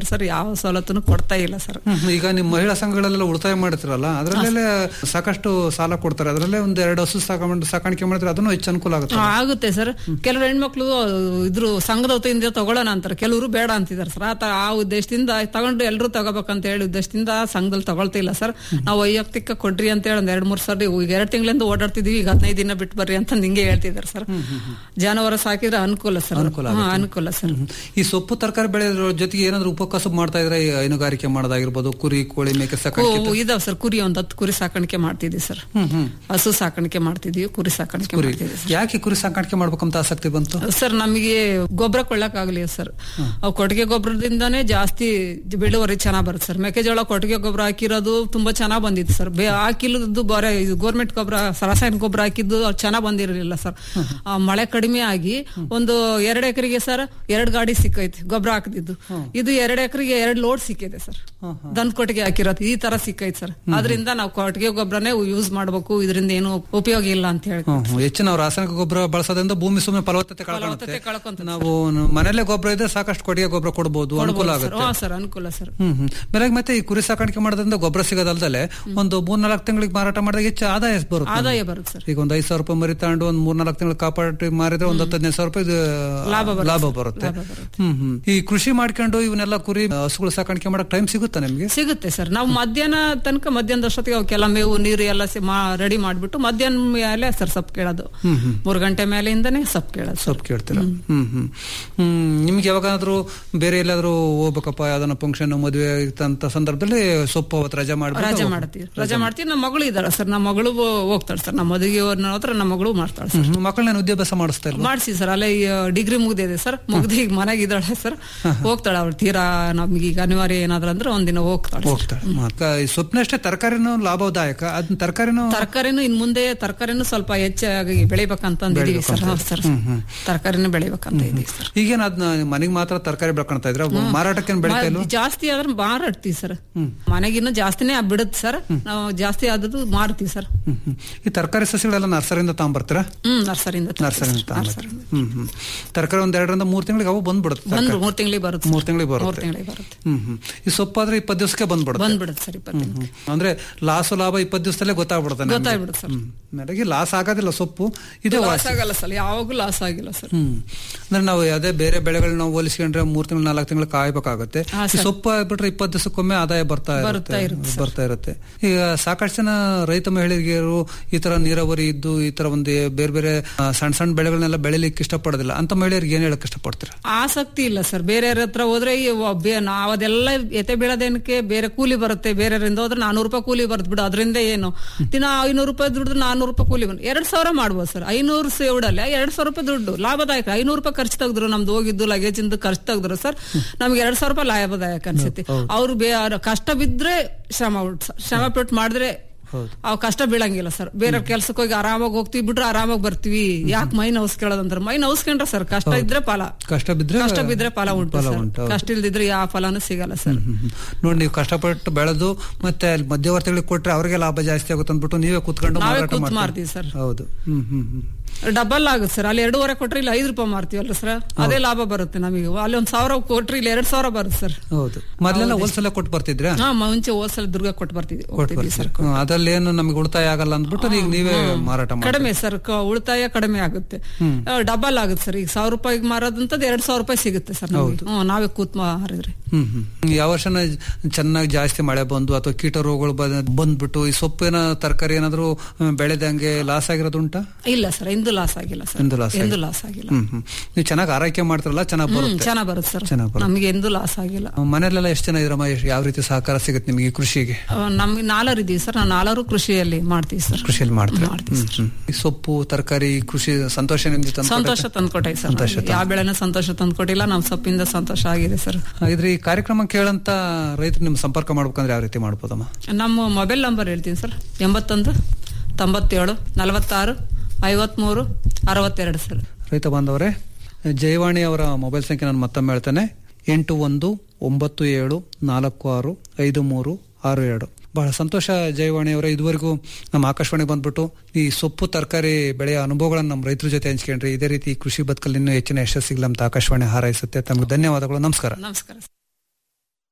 ಮಾಡಿದಾರೆ ಸರ್ ಯಾವ ಸವಲತ್ತನ್ನು ಕೊಡ್ತಾ ಇಲ್ಲ ಸರ್ ಹ್ಮ್. ಈಗ ನಿಮ್ಮ ಮಹಿಳಾ ಸಂಘಗಳೆಲ್ಲ ಉಳಿತಾಯ ಮಾಡ್ತಿರಲ್ಲ ಅದರಲ್ಲೇ ಸಾಕಷ್ಟು ಸಾಲ ಕೊಡ್ತಾರೆ ಅದರಲ್ಲೇ ಒಂದ್ ಎರಡು ಹಸು ಸಾಕೊಂಡು ಸಾಕಾಣಿಕೆ ಮಾಡಿದ್ರೆ ಅದನ್ನು ಹೆಚ್ಚು ಅನುಕೂಲ ಆಗುತ್ತೆ ಆ, ಆಗುತ್ತೆ ಸರ್ ಕೆಲವರು ಹೆಣ್ಮಕ್ಳು ಇದ್ರು ಸಂಘದ ವತಿಯಿಂದ ತಗೊಳ್ಳೋಣ ಅಂತಾರೆ ಕೆಲವರು ಬೇಡ ಅಂತಿದ್ದಾರೆ ಸರ್ ಆತ ಆ ಉದ್ದೇಶದಿಂದ ತಗೊಂಡು ಎಲ್ಲರೂ ತಗೋಬೇಕಂತ ಹೇಳಿ ಉದ್ದೇಶದಿಂದ ಸಂಘದಲ್ಲಿ ತಗೊಳ್ತಿಲ್ಲ ಸರ್ ನಾವು ವೈಯಕ್ತಿಕ ಕೊಡ್ರಿ ಅಂತ ಹೇಳಿ ಒಂದ್ ಎರಡ್ ಮೂರ್ ಸರಿ ಈಗ ಎರಡ್ ತಿಂಗಳಿಂದ ಓಡಾಡ್ತಿದೀವಿ ಈಗ ಹದಿನೈದು ದಿನ ಬಿಟ್ಟು ಬರ್ರಿ ಅಂತ ಹಿಂಗೆ ಹೇಳ್ತಿದ್ದಾರೆ ಸರ್ ಜಾನುವಾರು ಸಾಕಿದ್ರೆ ಅನುಕೂಲ ಸರ್ ಅನುಕೂಲ ಹಾ, ಅನುಕೂಲ ಸರ್ ಹ್ಮ್. ಈ ಸೊಪ್ಪು ತರಕಾರಿ ಬೆಳೆಯೋದ್ರ ಜೊತೆಗೆ ಏನಾದ್ರು ಉಪಕಸಬು ಮಾಡ್ತಾ ಇದ್ರೆ ಈ ಹೈನುಗಾರಿಕೆ ಮಾಡೋದಾಗಿರ್ಬೋದು ಕುರಿ ಕೋಳಿ ಮೇಕೆ ಸಾಕಾಣಿಕೆ ಓ, ಇದಾವ್ ಸರ್ ಕುರಿ ಒಂದ್ ಹತ್ತು ಕುರಿ ಸಾಕಾಣಿಕೆ ಮಾಡ್ತಿದ್ವಿ ಸರ್ ಹ್ಮ್ ಹ್ಮ್ ಹಸು ಸಾಕಾಣಿಕೆ ಮಾಡ್ತಿದ್ವಿ ಕುರಿ ಸಾಕಾಣಿಕೆ ಕುರಿ ಮಾಡ್ತಿದ್ವಿ ಯಾಕೆ ಕುರಿ ಸಾಕಾಣಿಕೆ ಮಾಡ್ಬೇಕಂತ ಆಸಕ್ತಿ ಬಂತು ಸರ್ ನಮಗೆ ಗೊಬ್ಬರ ಕೊಳ್ಳಕ್ ಆಗ್ಲಿ ಸರ್ ಅವು ಕೊಟ್ಟಿಗೆ ಗೊಬ್ಬರದಿಂದಾನೇ ಜಾಸ್ತಿ ಇಳುವರಿ ಚೆನ್ನಾಗ್ ಬರುತ್ತೆ ಸರ್ ಮೆಕ್ಕೆಜೋಳ ಕೊಟ್ಟಿಗೆ ಗೊಬ್ಬರ ಹಾಕಿರೋದು ತುಂಬಾ ಚೆನ್ನಾಗ್ ಬಂದಿತ್ತು ಸರ್ ಬೇ ಹಾಕಿಲ್ಲದ್ದು ಬರೇ ಗೋರ್ಮೆಂಟ್ ಗೊಬ್ಬರ ರಾಸಾಯನಿಕ ಗೊಬ್ಬರ ಹಾಕಿದ್ದು ಅದು ಚೆನ್ನಾಗ್ ಬಂದಿರಲಿಲ್ಲ ಸರ್ ಆ, ಮಳೆ ಕಡಿಮೆ ಆಗಿ ಒಂದು ಎರಡ್ ಎಕರೆಗೆ ಸರ್ ಎರಡ್ ಗಾಡಿ ಸಿಕ್ಕೈತಿ ಗೊಬ್ಬರ ಹಾಕಿದ್ದು ಇದು ಎರಡ್ ಎಕರೆಗೆ ಎರಡ್ ಲೋಡ್ ಸಿಕ್ಕಿದೆ ಸರ್ ದನ್ ಕೊಟ್ಟಿಗೆ ಹಾಕಿರೋದು ಈ ತರ ಸಿಕ್ಕೈತಿ ಸರ್ ಅದರಿಂದ ನಾವು ಕೊಟ್ಟಿಗೆ ಗೊಬ್ಬರನೇ ಯೂಸ್ ಮಾಡ್ಬೇಕು ಇದರಿಂದ ಏನು ಉಪಯೋಗ ಇಲ್ಲ ಅಂತ ಹೇಳಿ ಹ್ಮ್, ಹ್ಮ್. ಹೆಚ್ಚು ನಾವು ರಾಸಾಯನಿಕ ಗೊಬ್ಬರ ಬಳಸೋದ್ರಿಂದ ಭೂಮಿ ಸುಮ್ಮನೆ ಫಲವತ್ತತೆ ಕಳ್ಕೊಳ್ಳುತ್ತೆ ಫಲವತ್ತತೆ ಕಳ್ಕೊಂತದೆ ನಾವು ನ- ಮನೆಯಲ್ಲೇ ಗೊಬ್ಬರ ಇದ್ರೆ ಸಾಕಷ್ಟು ಕೊಟ್ಟಿಗೆ ಗೊಬ್ಬರ ಕೊಡಬಹುದು ಅನುಕೂಲ ಸರ್ ಆಗುತ್ತೆ ಹಾ ಸರ್ ಅನುಕೂಲ ಸರ್ ಹ್ಮ್ ಹ್ಮ್ ಬೆಳಗ್ಗೆ ಮತ್ತೆ ಈ ಕುರಿ ಸಾಕಾಣಿಕೆ ಮಾಡೋದ್ರಿಂದ ಗೊಬ್ಬರ ಸಿಗೋದಲ್ದಲೆ ಒಂದು ಮೂರ್ ನಾಲ್ಕು ತಿಂಗಳಿಗೆ ಮಾರಾಟ ಮಾಡಿದಾಗ ಹೆಚ್ಚು ಆದಾಯ ಬರುತ್ತೆ ಆದಾಯ ಬರುತ್ತೆ ಸರ್ ಈಗ ಒಂದ್ ಐದ್ ಸಾವಿರ ರೂಪಾಯಿ ಮರಿ ತಗೊಂಡು ಒಂದ್ ಮೂರ್ ನಾಲ್ಕು ತಿಂಗಳು ಕಾಪಾಡಿ ಮಾರಿದ್ರೆ ಒಂದ್ ಹತ್ತು ಹದಿನೈದು ಸಾವಿರ ರೂಪಾಯಿ ಇದು ಲಾಭ ಬರುತ್ತೆ. ಲಾಭ ಬರುತ್ತೆ ಲಾಭ ಬರುತ್ತೆ. ಹ್ಮ್ ಹ್ಮ್ ಈ ಕೃಷಿ ಮಾಡ್ಕೊಂಡು ಇವನ್ನೆಲ್ಲ ಕುರಿ ಹಸುಗಳು ಸಾಕಾಣಿಕೆ ಮಾಡಕ್ ಟೈಮ್ ಸಿಗುತ್ತಾ ನಿಮ್ಗೆ ಸಿಗುತ್ತೆ ಸರ್ ನಾವು ಮಧ್ಯಾಹ್ನ ತನಕ ಮಧ್ಯಾಹ್ನದ ಅಷ್ಟೊತ್ತಿಗೆ ಅವಕ್ಕೆಲ್ಲ ಮೇವು ನೀರು ಎಲ್ಲ ರೆಡಿ ಮಾಡ್ಬಿಟ್ಟು ಮಧ್ಯಾಹ್ನ ಮೇಲೆ ಸರ್ ಸೊಪ್ಪು ಕೇಳೋದು ಮೂರು ಗಂಟೆ ಮೇಲೆಯಿಂದನೇ ಸೊಪ್ಪು ಕೇಳೋದು ಸರ್ ಸೊಪ್ಪು ಕೇಳ್ತೀರಾ ಹ್ಮ್ ಹ್ಮ್ ಹ್ಮ್ ನಿಮ್ಗೆ ಯಾವಾಗಾದ್ರೂ ಬೇರೆ ಎಲ್ಲಾದ್ರೂ ಹೋಗ್ಬೇಕಪ್ಪ ಯಾವ್ದನ್ನ ಫಂಕ್ಷನ್ ಮದುವೆ ಅಂತ ಸಂದರ್ಭದಲ್ಲಿ ಸೊಪ್ಪು ಅವತ್ತು ರಜೆ ರಜೆ ಮಾಡ್ಬಿಟ್ಟು ಮಾಡ್ತೀವಿ ರಜೆ ಮಾಡ್ತೀವಿ ನಮ್ಮ ಮಗಳು ಇದಾರೆ ಸರ್ ನಮ್ಮ ಮಗಳು ಹೋಗ್ತಾಳೆ ಸರ್ ನಮ್ಮ ಮದುವೆ ಹತ್ರ ನಮ್ಮ ಮಗಳು ಮಾಡ್ತಾಳೆ ಸರ್ ಹ್ಮ್, ಮಕ್ಕಳನ್ನ ವಿದ್ಯಾಭ್ಯಾಸ ಮಾಡಿಸ್ತಾ ಇಲ್ಲ ಮಾಡಿಸಿ ಸರ್ ಅಲ್ಲೇ ಡಿಗ್ರಿ ಮುಗ್ದಿದೆ ಸರ್ ಮುಗ್ದು ಈಗ ಮನೆಗೆ ಇದ್ದಾಳೆ ಸರ್ ಹೋಗ್ತಾಳೆ ಅವ್ಳು ತೀರಾ ನಮ್ಗೆ ಈಗ ಅನಿವಾರ್ಯ ಏನಾದ್ರು ಅಂದ್ರೆ ಒಂದಿನ ಹೋಗ್ತಾಳೆ ಸರ್. ಹೋಗ್ತಾಳೆ ಅಕ್ಕ, ಈ ಸೊಪ್ಪಿನಷ್ಟೇ ತರಕಾರಿನೂ ಲಾಭದಾಯಕ ಅದನ್ನ ತರಕಾರಿನೂ ತರಕಾರಿನೂ ಇನ್ ಮುಂದೆ ತರಕಾರಿನೂ ಸ್ವಲ್ಪ ಹೆಚ್ಚಾಗಿ ಬೆಳಿಬೇಕಂತ ಅಂದಿದೀವಿ ಸರ್ ಹೌದು ಸರ್ ತರಕಾರಿನೂ ಬೆಳಿಬೇಕಂತ ಇದೀವಿ ಸರ್ ಈಗೇನ್ ಅದನ್ನ ಮನೆಗೆ ಮಾತ್ರ ತರಕಾರಿ ಬೆಳ್ಕೊಳ್ತಾ ಇದ್ರ ಮಾರಾಟಕ್ಕೆ ಬೆಳಿತಾ ಇಲ್ವಾ ಮ- ಜಾಸ್ತಿ ಆದ್ರೆ ಮಾರಾಡ್ತೀವಿ ಸರ್ ಮನೆಗಿನ್ನ ಜಾಸ್ತಿನೇ ಬಿಡುತ್ತೆ ಸರ್ ನಾವು ಜಾಸ್ತಿ ಆದದ್ದು ಮಾರ್ತೀವಿ ಸರ್ ಹ್ಮ್, ಹ್ಮ್. ಈ ತರಕಾರಿ ಸಸಿಗಳೆಲ್ಲ ನರ್ಸರಿಯಿಂದ ತಗೊಂಡ್ಬರ್ತೀರಾ ಹ್ಮ್ ನರ್ಸರಿಯಿಂದ ತರ್ತೀವಿ ನರ್ಸರಿಯಿಂದ ಸರ್. ತಗೊಂಡ್ಬರ್ತೀರಾ? ನರ್ಸರಿಯಿಂದ. ಹ್ಮ್ ಹ್ಮ್ ತರಕಾರಿ ಒಂದ್ ಎರಡರಿಂದ ಮೂರ್ ತಿಂಗಳಿಗೆ ಅವು ಬಂದ್ಬಿಡುತ್ತೆ ಬಂದ್ರು ಮೂರ್ ತಿಂಗಳಿಗೆ ಬರುತ್ತೆ ಮೂರ್ ತಿಂಗಳಿಗೆ ಮೂರ್ ಬರುತ್ತೆ ತಿಂಗಳಿಗೆ ಬರುತ್ತೆ ಹ್ಮ್ ಹ್ಮ್ ಈ ಸೊಪ್ಪಾದ್ರೆ ಇಪ್ಪತ್ತು ದಿವಸಕ್ಕೆ ಬಂದ್ಬಿಡುತ್ತೆ ಬಂದ್ಬಿಡುತ್ತೆ ಸರ್ ಇಪ್ಪತ್ತು ದಿನಕ್ಕೆ. ಹ್ಮ್. ಅಂದ್ರೆ ಲಾಸು ಲಾಭ ಇಪ್ಪತ್ತು ದಿವಸದಲ್ಲೇ ಗೊತ್ತಾಗ್ಬಿಡುತ್ತೆ ನಮ್ಗೆ. ಗೊತ್ತಾಗ್ಬಿಡುತ್ತೆ ಸರ್ ಹ್ಮ್. ನನಗೆ ಲಾಸ್ ಆಗೋದಿಲ್ಲ ಸೊಪ್ಪು ಇದೇ ಲಾಸ್ ವಾಸಿ ಆಗಲ್ಲ ಸರ್ ಯಾವಾಗೂ ಲಾಸ್ ಆಗಿಲ್ಲ ಸರ್ ಹ್ಮ್ ಅಂದ್ರೆ ನಾವು ಅದೇ ಬೇರೆ ಬೆಳೆಗಳನ್ನ ನಾವು ಹೋಲಿಸ್ಕೊಂಡ್ರೆ ಮೂರ್ ತಿಂಗಳು ನಾಲ್ಕು ತಿಂಗಳು ಕಾಯ್ಬೇಕಾಗುತ್ತೆ ಹಾ, ಈ ಸೊಪ್ಪು ಆಗ್ಬಿಟ್ರೆ ಇಪ್ಪತ್ತು ದಿವಸಕ್ಕೊಮ್ಮೆ ಆದಾಯ ಬರ್ತಾ ಬರ್ತಾ ಇರುತ್ತೆ ಇರುತ್ತೆ ಬರ್ತಾ ಇರುತ್ತೆ ಈಗ ಸಾಕಷ್ಟು ಜನ ರೈತ ಮಹಿಳೆಯರು ಈ ತರ ನೀರಾವರಿ ಇದ್ದು ಈ ತರ ಒಂದು ಬೇರೆ ಬೇರೆ ಆ, ಸಣ್ಣ ಸಣ್ಣ ಬೆಳೆಗಳನ್ನೆಲ್ಲ ಬೆಳಿಲಿಕ್ಕೆ ಇಷ್ಟಪಡೋದಿಲ್ಲ ಅಂತ ಮಹಿಳೆಯರಿಗೆ ಏನ್ ಹೇಳಕ್ ಇಷ್ಟಪಡ್ತೀರಾ ಆಸಕ್ತಿ ಇಲ್ಲ ಸರ್ ಬೇರೆಯವ್ರ ಹತ್ರ ಹೋದ್ರೆ ಈ ವ- ಬೇ- ನಾವ್ ಅದೆಲ್ಲ ಎತೆ ಬೀಳೋದೇನಕ್ಕೆ ಬೇರೆ ಕೂಲಿ ಬರುತ್ತೆ ಬೇರೆಯವರಿಂದ ಹೋದ್ರೆ ನಾನೂರು ರೂಪಾಯಿ ಕೂಲಿ ಬರುತ್ತೆ ಬಿಡು ಅದರಿಂದ ಏನು ದಿನ ಐನೂರು ರೂಪಾಯಿ ದುಡ್ಡು ನಾನೂರು ರೂಪಾಯಿ ಕೂಲಿ ಬಂದು ಎರಡ್ ಸಾವಿರ ಮಾಡ್ಬೋದು ಸರ್ ಐನೂರು ಸೇವಡಲ್ಲ ಎರಡ್ ಸಾವಿರ ರೂಪಾಯಿ ದುಡ್ಡು ಲಾಭದಾಯಕ ಐನೂರು ರೂಪಾಯಿ ಖರ್ಚು ತೆಗೆದ್ರು ನಮ್ದು ಹೋಗಿದ್ದು ಲಗೇಜ್ ಇಂದ ಖರ್ಚು ತೆಗೆದ್ರು ಸರ್ ನಮ್ಗೆ ಎರಡ್ ಸಾವಿರ ರೂಪಾಯಿ ಲಾಭದಾಯಕ ಅನ್ಸುತ್ತೆ ಅವ್ರು ಬೇ ಅವ್ರ ಕಷ್ಟ ಬಿದ್ರೆ ಶ್ರಮ ಉಂಟು ಸರ್. ಶ್ರಮ ಪಟ್ಟು ಮಾಡಿದ್ರೆ ಅವ್ ಕಷ್ಟ ಬೀಳಂಗಿಲ್ಲ ಸರ್ ಬೇರೆ ಕೆಲ್ಸಕ್ಕೆ ಹೋಗಿ ಆರಾಮಾಗಿ ಹೋಗ್ತೀವಿ ಬಿಟ್ರೆ ಆರಾಮಾಗಿ ಬರ್ತೀವಿ ಯಾಕೆ ಮೈ ನೌಸ್ಕೊಳ್ಳೋದಂದ್ರೆ ಮೈ ನೌಸ್ಕೊಂಡ್ರೆ ಸರ್ ಕಷ್ಟ ಇದ್ರೆ ಫಲ ಕಷ್ಟ ಬಿದ್ರೆ ಕಷ್ಟ ಬಿದ್ರೆ ಫಲ ಉಂಟು ಫಲ ಸರ್ ಉಂಟು, ಹೌದು. ಕಷ್ಟ ಇಲ್ದಿದ್ರೆ ಯಾವ ಫಲನೂ ಸಿಗಲ್ಲ ಸರ್ ಹ್ಮ್, ಹ್ಮ್. ನೋಡಿ ನೀವು ಕಷ್ಟಪಟ್ಟು ಬೆಳೆದು ಮತ್ತೆ ಅಲ್ಲಿ ಮಧ್ಯವರ್ತಿಗಳಿಗೆ ಕೊಟ್ರೆ ಅವ್ರಿಗೆ ಲಾಭ ಜಾಸ್ತಿ ಆಗುತ್ತೆ ಅಂದ್ಬಿಟ್ಟು ನೀವೇ ಕುತ್ಕೊಂಡು ನಾವೇ ಮಾರಾಟ ಕೂತ್ ಮಾಡ್ತೀರಿ. ಮಾರ್ತೀವಿ ಸರ್ ಹೌದು ಹ್ಮ್ ಹ್ಮ್ ಹ್ಮ್ ಡಬಲ್ ಆಗುತ್ತೆ ಸರ್ ಅಲ್ಲಿ ಎರಡೂವರೆ ಕೊಟ್ರೆ ಇಲ್ಲಿ ಐದು ರೂಪಾಯಿ ಮಾರ್ತೀವಲ್ಲ ಸರ್ ಅದೇ ಲಾಭ ಬರುತ್ತೆ ನಮಗೆ ಅಲ್ಲಿ ಒಂದ್ ಸಾವಿರ ಕೊಟ್ರೆ ಇಲ್ಲಿ ಎರಡ್ ಸಾವಿರ ಬರುತ್ತೆ ಸರ್ ಹೌದು ಮೊದ್ಲೆಲ್ಲ ಹೋಲ್ಸೇಲ್ ಕೊಟ್ಟು ಬರ್ತಿದ್ರಾ ಹಾ ಮುಂಚೆ ಹೋದ್ಸಲ ದುರ್ಗ ಕೊಟ್ಟು ಬರ್ತಿದ್ವಿ ಕೊಟ್ಟು ಹೋಗ್ತಿದ್ವಿ ಸರ್ ಬರ್ತೀರಿ ಅದ್ರಲ್ಲಿ ಏನು ನಮಗೆ ಉಳಿತಾಯ ಆಗಲ್ಲ ಅಂದ್ಬಿಟ್ಟು ಈಗ ನೀವೇ ಮಾರಾಟ ಮಾಡಿ ಕಡಿಮೆ ಸರ್ ಕ- ಉಳಿತಾಯ ಕಡಿಮೆ ಆಗುತ್ತೆ ಡಬಲ್ ಆಗುತ್ತೆ ಸರ್ ಈಗ ಸಾವಿರ ರೂಪಾಯಿಗೆ ಮಾರೋದಂತದ್ದು ಎರಡ್ ಸಾವಿರ ರೂಪಾಯಿ ಸಿಗುತ್ತೆ ಸರ್ ನಮಗೆ ಹ್ಮ್, ನಾವೇ ಕೂತ್ ಮಾರಿದ್ರಿ ಹ್ಮ್ ಹ್ಮ್ ಯಾವ ವರ್ಷನ ಚೆನ್ನಾಗಿ ಜಾಸ್ತಿ ಮಳೆ ಬಂದು ಅಥವಾ ಕೀಟ ರೋಗಗಳು ಬ- ಬಂದ್ಬಿಟ್ಟು ಈ ಸೊಪ್ಪಿನ ತರಕಾರಿ ಏನಾದ್ರು ಆ, ಬೆಳೆದಂಗೆ ಲಾಸ್ ಆಗಿರೋದು ಉಂಟಾ ಇಲ್ಲ ಸರ್ ಎಂದು ಲಾಸ್ ಆಗಿಲ್ಲ ಸರ್ ಎಂದು loss ಎಂದು ಲಾಸ್ ಆಗಿಲ್ಲ ಹ್ಮ್ ಹ್ಮ್ ನೀವು ಚೆನ್ನಾಗಿ ಆರೈಕೆ ಮಾಡ್ತಿರಲ್ಲ ಚೆನ್ನಾಗಿ ಹ್ಮ್ ಬರುತ್ತೆ ಚೆನ್ನಾಗ್ ಬರುತ್ತೆ ಸರ್ ಚೆನ್ನಾಗ್ ಬರುತ್ತೆ. ನಮ್ಗೆ ಎಂದು ಲಾಸ್ ಆಗಿಲ್ಲ ಮನೆಯಲ್ಲೆಲ್ಲ ಎಷ್ಟು ಜನ ಇದ್ರಮ್ಮ ಎಷ್ಟ್- ಯಾವ ರೀತಿ ಸಹಕಾರ ಸಿಗುತ್ತೆ ನಿಮಗೆ ಈ ಕೃಷಿಗೆ ಆ, ನಮ್ಗೆ ನಾಲ್ವರು ಇದೀವಿ ಸರ್ ನಾವು ನಾಲ್ವರು ಕೃಷಿಯಲ್ಲಿ ಮಾಡ್ತೀವಿ ಸರ್ ಕೃಷಿಯಲ್ಲಿ ಮಾಡ್ತಾರೆ ಮಾಡ್ತೀವಿ ಹ್ಮ್, ಹ್ಮ್. ಈ ಸೊಪ್ಪು ತರಕಾರಿ ಕೃಷಿ ಸಂತೋಷ ನಿಮ್ಗೆ ತಂದು ಸಂತೋಷ ತಂದ್ಕೊಟ್ಟೆ ಸರ್ ಸಂತೋಷ ನಮ್ಗೆ. ಯಾವ ಬೆಳೆನೂ ಸಂತೋಷ ತಂದ್ಕೊಟ್ಟಿಲ್ಲ ನಮ್ ಸೊಪ್ಪಿಂದ ಸಂತೋಷ ಆಗಿದೆ ಸರ್ ಇದ್ರ ಈ ಕಾರ್ಯಕ್ರಮ ಕೇಳಂತ ರೈತರು ನಿಮ್ ಸಂಪರ್ಕ ಮಾಡ್ಬೇಕಂದ್ರೆ ಯಾವ ರೀತಿ ಮಾಡ್ಬೋದಮ್ಮ ನಮ್ಮ ಮೊಬೈಲ್ ನಂಬರ್ ಹೇಳ್ತೀನಿ ಸರ್ ಎಂಬತ್ತೊಂದು ತೊಂಬತ್ತೇಳು ನಲವತ್ತಾರು ಐವತ್ಮೂರು ಅರವತ್ತೆರಡು ಸರ್ ರೈತ ಬಾಂಧವರೇ ಜಯವಾಣಿ ಅವರ ಮೊಬೈಲ್ ಸಂಖ್ಯೆ ನಾನು ಮತ್ತೊಮ್ಮೆ ಹೇಳ್ತೇನೆ ಎಂಟು ಒಂದು ಒಂಬತ್ತು ಏಳು ನಾಲ್ಕು ಆರು ಐದು ಮೂರು ಆರು ಎರಡು ಬಹಳ ಸಂತೋಷ ಜಯವಾಣಿ ಅವರೇ ಇದುವರೆಗೂ ನಮ್ಮ ಆಕಾಶವಾಣಿ ಬಂದ್ಬಿಟ್ಟು ಈ ಸೊಪ್ಪು ತರಕಾರಿ ಬೆಳೆಯ ಅನುಭವಗಳನ್ನು ನಮ್ಮ ರೈತರ ಜೊತೆ ಹಂಚ್ಕೊಂಡ್ರಿ ಇದೇ ರೀತಿ ಕೃಷಿ ಬದುಕಲ್ಲಿ ಇನ್ನೂ ಹೆಚ್ಚಿನ ಯಶಸ್ಸಿಗ್ಲ ಅಂತ ಆಕಾಶವಾಣಿ ಹಾರೈಸುತ್ತೆ ತಮಗೆ ಧನ್ಯವಾದಗಳು ನಮಸ್ಕಾರ ನಮಸ್ಕಾರ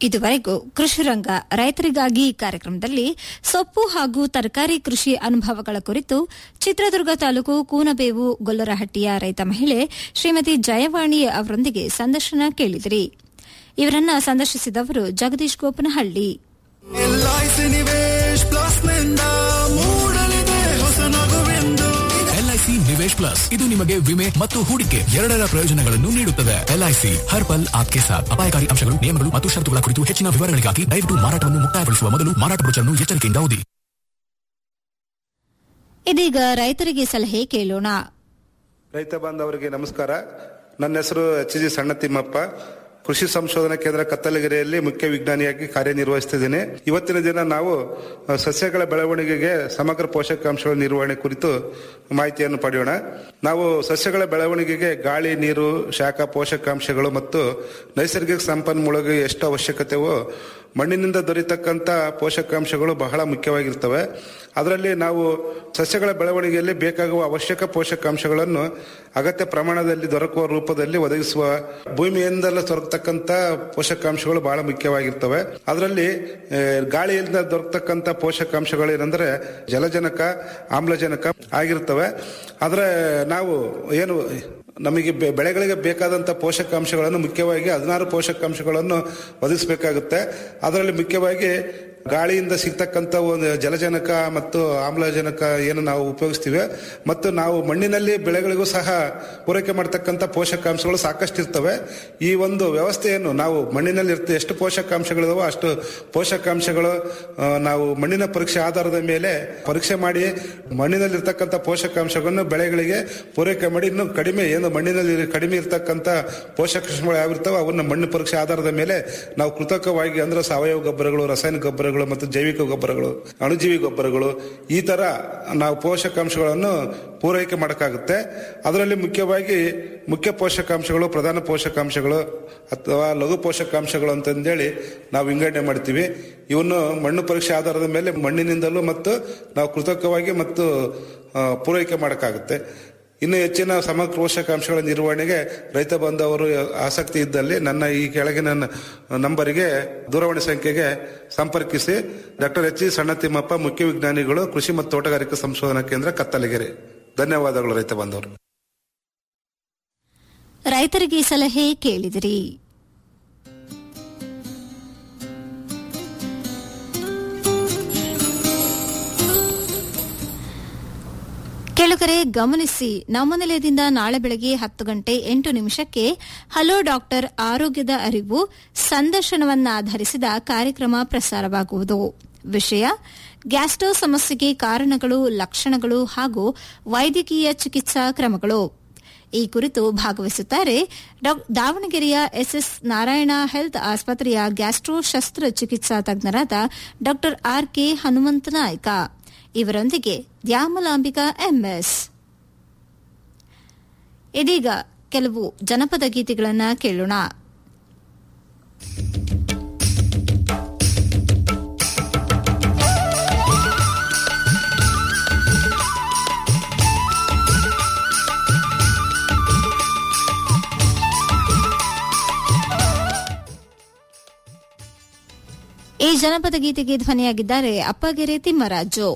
ಇದುವರೆಗೂ ಕೃಷಿ ರಂಗ ರೈತರಿಗಾಗಿ ಕಾರ್ಯಕ್ರಮದಲ್ಲಿ ಸೊಪ್ಪು ಹಾಗೂ ತರಕಾರಿ ಕೃಷಿ ಅನುಭವಗಳ ಕುರಿತು ಚಿತ್ರದುರ್ಗ ತಾಲೂಕು ಕೂನಬೇವು ಗೊಲ್ಲರಹಟ್ಟಿಯ ರೈತ ಮಹಿಳೆ ಶ್ರೀಮತಿ ಜಯವಾಣಿ ಅವರೊಂದಿಗೆ ಸಂದರ್ಶನ ಕೇಳಿದಿರಿ ಇವರನ್ನ ಸಂದರ್ಶಿಸಿದವರು ಜಗದೀಶ್ ಗೋಪನಹಳ್ಳಿ ಎಲ್ಐಸಿ ನಿವೇಶ್ ಪ್ಲಸ್ ನಿಂದ ಮೂಡಲಿದೆ ಹೊಸ ನಗುವೆಂದು ಎಲ್ಐಸಿ ನಿವೇಶ್ ಪ್ಲಸ್ ಇದು ನಿಮಗೆ ವಿಮೆ ಮತ್ತು ಹೂಡಿಕೆ ಎರಡರ ಪ್ರಯೋಜನಗಳನ್ನು ನೀಡುತ್ತದೆ ಎಲ್ಐಸಿ ಹರ್ ಪಲ್ ಆಪ್ಕೆ ಸಾಥ್ ಅಪಾಯಕಾರಿ ಅಂಶಗಳು ನಿಯಮಗಳು ಮತ್ತು ಷರತ್ತುಗಳ ಕುರಿತು ಹೆಚ್ಚಿನ ವಿವರಗಳಿಗಾಗಿ ದಯವಿಟ್ಟು ಮಾರಾಟವನ್ನು ಮುಕ್ತಾಯಗೊಳಿಸುವ ಮೊದಲು ಮಾರಾಟ ಬ್ರೋಚರ್ನ್ನು ಎಚ್ಚರಿಕೆಯಿಂದ ಓದಿ ಇದೀಗ ರೈತರಿಗೆ ಸಲಹೆ ಕೇಳೋಣ ರೈತ ಬಾಂಧವರಿಗೆ ನಮಸ್ಕಾರ ನನ್ನ ಹೆಸರು ಎಚ್ ಜಿ ಸಣ್ಣ ತಿಮ್ಮಪ್ಪ ಕೃಷಿ ಸಂಶೋಧನಾ ಕೇಂದ್ರ ಕತ್ತಲಗೆರೆಯಲ್ಲಿ ಮುಖ್ಯ ವಿಜ್ಞಾನಿಯಾಗಿ ಕಾರ್ಯನಿರ್ವಹಿಸುತ್ತಿದ್ದೇನೆ ಇವತ್ತಿನ ದಿನ ನಾವು ಅ, ಸಸ್ಯಗಳ ಬೆಳವಣಿಗೆಗೆ ಸಮಗ್ರ ಪೋಷಕಾಂಶಗಳ ನಿರ್ವಹಣೆ ಕುರಿತು ಮಾಹಿತಿಯನ್ನು ಪಡೆಯೋಣ ನಾವು ಸಸ್ಯಗಳ ಬೆಳವಣಿಗೆಗೆ ಗಾಳಿ ನೀರು ಶಾಖ ಪೋಷಕಾಂಶಗಳು ಮತ್ತು ನೈಸರ್ಗಿಕ ಸಂಪನ್ಮೂಲಗಳಿಗೆ ಎಷ್ಟು ಅವಶ್ಯಕತೆವೋ ಮಣ್ಣಿನಿಂದ ದೊರೆತಕ್ಕಂಥ ಪೋಷಕಾಂಶಗಳು ಬಹಳ ಮುಖ್ಯವಾಗಿರ್ತವೆ ಅದರಲ್ಲಿ ನಾವು ಸಸ್ಯಗಳ ಬೆಳವಣಿಗೆಯಲ್ಲಿ ಬೇಕಾಗುವ ಅವಶ್ಯಕ ಪೋಷಕಾಂಶಗಳನ್ನು ಅಗತ್ಯ ಪ್ರಮಾಣದಲ್ಲಿ ದೊರಕುವ ರೂಪದಲ್ಲಿ ಒದಗಿಸುವ ಭೂಮಿಯಿಂದಲೇ ದೊರಕತಕ್ಕಂಥ ಪೋಷಕಾಂಶಗಳು ಬಹಳ ಮುಖ್ಯವಾಗಿರ್ತವೆ ಅದರಲ್ಲಿ ಆ, ಗಾಳಿಯಿಂದ ದೊರಕತಕ್ಕಂಥ ಪೋಷಕಾಂಶಗಳು ಏನಂದ್ರೆ ಜಲಜನಕ ಆಮ್ಲಜನಕ ಆಗಿರ್ತವೆ ಆದರೆ ನಾವು ಏನು ನಮಗೆ ಬೆ- ಬೆಳೆಗಳಿಗೆ ಬೇಕಾದಂಥ ಪೋಷಕಾಂಶಗಳನ್ನು ಮುಖ್ಯವಾಗಿ ಹದಿನಾರು ಪೋಷಕಾಂಶಗಳನ್ನು ಒದಗಿಸಬೇಕಾಗುತ್ತೆ ಅದರಲ್ಲಿ ಮುಖ್ಯವಾಗಿ ಗಾಳಿಯಿಂದ ಸಿಗ್ತಕ್ಕಂಥ ಒಂದು ಜಲಜನಕ ಮತ್ತು ಆಮ್ಲಜನಕ ಏನು ನಾವು ಉಪಯೋಗಿಸ್ತೀವಿ ಮತ್ತು ನಾವು ಮಣ್ಣಿನಲ್ಲಿ ಬೆಳೆಗಳಿಗೂ ಸಹ ಪೂರೈಕೆ ಮಾಡ್ತಕ್ಕಂಥ ಪೋಷಕಾಂಶಗಳು ಸಾಕಷ್ಟು ಇರ್ತವೆ ಈ ಒಂದು ವ್ಯವಸ್ಥೆಯನ್ನು ನಾವು ಮಣ್ಣಿನಲ್ಲಿ ಇರ್ತ ಎಷ್ಟು ಪೋಷಕಾಂಶಗಳಿದಾವೋ ಅಷ್ಟು ಪೋಷಕಾಂಶಗಳು ಆ, ನಾವು ಮಣ್ಣಿನ ಪರೀಕ್ಷೆ ಆಧಾರದ ಮೇಲೆ ಪರೀಕ್ಷೆ ಮಾಡಿ ಮಣ್ಣಿನಲ್ಲಿ ಇರ್ತಕ್ಕಂಥ ಪೋಷಕಾಂಶಗಳನ್ನು ಬೆಳೆಗಳಿಗೆ ಪೂರೈಕೆ ಮಾಡಿ ಇನ್ನು ಕಡಿಮೆ ಏನು ಮಣ್ಣಿನಲ್ಲಿ ಕಡಿಮೆ ಇರ್ತಕ್ಕಂಥ ಪೋಷಕಾಂಶಗಳು ಯಾವಿರ್ತಾವೆ ಅವನ್ನ ಮಣ್ಣು ಪರೀಕ್ಷೆ ಆಧಾರದ ಮೇಲೆ ನಾವು ಕೃತಕವಾಗಿ ಅಂದ್ರೆ ಸಾವಯವ ಗೊಬ್ಬರಗಳು ರಾಸಾಯನಿಕ ಗೊಬ್ಬರಗಳು ಮತ್ತು ಜೈವಿಕ ಗೊಬ್ಬರಗಳು ಅಣುಜೀವಿ ಗೊಬ್ಬರಗಳು ಈ ತರ ನಾವು ಪೋಷಕಾಂಶಗಳನ್ನು ಪೂರೈಕೆ ಮಾಡಕ್ಕಾಗುತ್ತೆ ಅದರಲ್ಲಿ ಮುಖ್ಯವಾಗಿ ಮುಖ್ಯ ಪೋಷಕಾಂಶಗಳು ಪ್ರಧಾನ ಪೋಷಕಾಂಶಗಳು ಅಥವಾ ಲಘು ಪೋಷಕಾಂಶಗಳು ಅಂತಂದೇಳಿ ನಾವು ವಿಂಗಡಣೆ ಮಾಡ್ತೀವಿ ಇವನ್ನು ಮಣ್ಣು ಪರೀಕ್ಷೆ ಆಧಾರದ ಮೇಲೆ ಮಣ್ಣಿನಿಂದಲೂ ಮತ್ತು ನಾವು ಕೃತಕವಾಗಿ ಮತ್ತು ಆ, ಪೂರೈಕೆ ಮಾಡಕ್ಕಾಗುತ್ತೆ ಇನ್ನು ಹೆಚ್ಚಿನ ಸಮಗ್ರ ಪೋಷಕಾಂಶಗಳ ನಿರ್ವಹಣೆಗೆ ರೈತ ಬಾಂಧವರು ಆಸಕ್ತಿ ಇದ್ದಲ್ಲಿ ನನ್ನ ಈ ಕೆಳಗಿನ ನ- ನಂಬರಿಗೆ ದೂರವಾಣಿ ಸಂಖ್ಯೆಗೆ ಸಂಪರ್ಕಿಸಿ ಡಾಕ್ಟರ್ ಎಚ್ ಜಿ ಸಣ್ಣ ತಿಮ್ಮಪ್ಪ ಮುಖ್ಯ ವಿಜ್ಞಾನಿಗಳು ಕೃಷಿ ಮತ್ತು ತೋಟಗಾರಿಕಾ ಸಂಶೋಧನಾ ಕೇಂದ್ರ ಕತ್ತಲಗೆರೆ ಧನ್ಯವಾದಗಳು ರೈತ ಬಾಂಧವರು ರೈತರಿಗೆ ಸಲಹೆ ಕೇಳಿದಿರಿ ಕೆಳಗರೆ ಗಮನಿಸಿ ನಮ್ಮ ನಿಲಯದಿಂದ ನಾಳೆ ಬೆಳಗ್ಗೆ ಹತ್ತು ಗಂಟೆ ಎಂಟು ನಿಮಿಷಕ್ಕೆ ಹಲೋ ಡಾಕ್ಟರ್ ಆರೋಗ್ಯದ ಅರಿವು ಸಂದರ್ಶನವನ್ನಾಧರಿಸಿದ ಕಾರ್ಯಕ್ರಮ ಪ್ರಸಾರವಾಗುವುದು ವಿಷಯ ಗ್ಯಾಸ್ಟ್ರೋ ಸಮಸ್ಯೆಗೆ ಕಾರಣಗಳು ಲಕ್ಷಣಗಳು ಹಾಗೂ ವೈದ್ಯಕೀಯ ಚಿಕಿತ್ಸಾ ಕ್ರಮಗಳು ಈ ಕುರಿತು ಭಾಗವಹಿಸುತ್ತಾರೆ ಡಾ- ದಾವಣಗೆರೆಯ ಎಸ್ಎಸ್ ನಾರಾಯಣ ಹೆಲ್ತ್ ಆಸ್ಪತ್ರೆಯ ಗ್ಯಾಸ್ಟ್ರೋ ಶಸ್ತ್ರಚಿಕಿತ್ಸಾ ತಜ್ಞರಾದ ಡಾ ಆರ್ ಕೆ ಹನುಮಂತನಾಯ್ಕ ಇವರೊಂದಿಗೆ ದ್ಯಾಮಲಾಂಬಿಕಾ ಎಂಎಸ್ ಇದೀಗ ಕೆಲವು ಜನಪದ ಗೀತೆಗಳನ್ನ ಕೇಳೋಣ ಈ ಜನಪದ ಗೀತೆಗೆ ಧ್ವನಿಯಾಗಿದ್ದಾರೆ ಅಪ್ಪಗೆರೆ ತಿಮ್ಮರಾಜು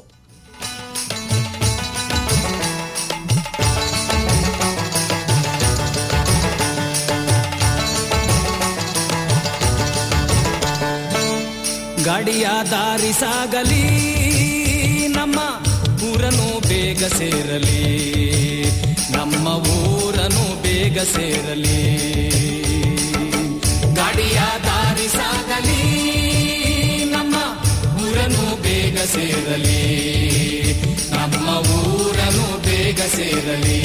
ಗಾಡಿಯ ದಾರಿ ಸಾಗಲಿ ನಮ್ಮ ಊರನು ಬೇಗ ಸೇರಲಿ ನಮ್ಮ ಊರನು ಬೇಗ ಸೇರಲಿ ಗಾಡಿಯ ದಾರಿ ಸಾಗಲಿ ನಮ್ಮ ಊರನು ಬೇಗ ಸೇರಲಿ ನಮ್ಮ ಊರನು ಬೇಗ ಸೇರಲಿ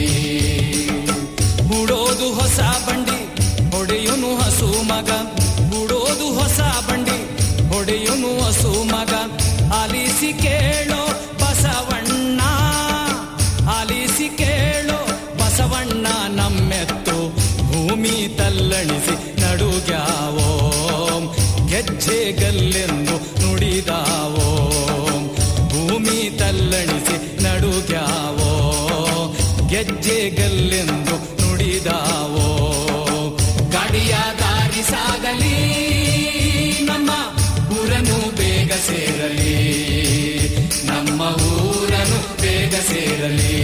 ಬುಡೋದು ಹೊಸ ಬಂಡಿ ಹೊಡೆಯುನು ಹಸು ಮಗ ಬುಡೋದು ಹೊಸ ಬಂಡಿ ಹೊಡೆಯುನು ಹಸು ಮಗ ಆಲಿಸಿ ಕೇಳೋ ಬಸವಣ್ಣ ಆಲಿಸಿ ಕೇಳೋ ಬಸವಣ್ಣ ನಮ್ಮೆತ್ತು ಭೂಮಿ ತಲ್ಲಣಿಸಿ ನಡುಗ್ಯಾವೋ ಗೆಜ್ಜೆಗಲ್ಲೆಂದು ನುಡಿದಾವೋ ಭೂಮಿ ತಲ್ಲಣಿಸಿ ನಡುಗ್ಯಾವೋ ಗೆಜ್ಜೆಗಲ್ಲೆಂದು ನುಡಿದಾವೋ ಗಾಡಿಯ ದಾರಿ ಸಾಗಲಿ ಸೇರಲಿ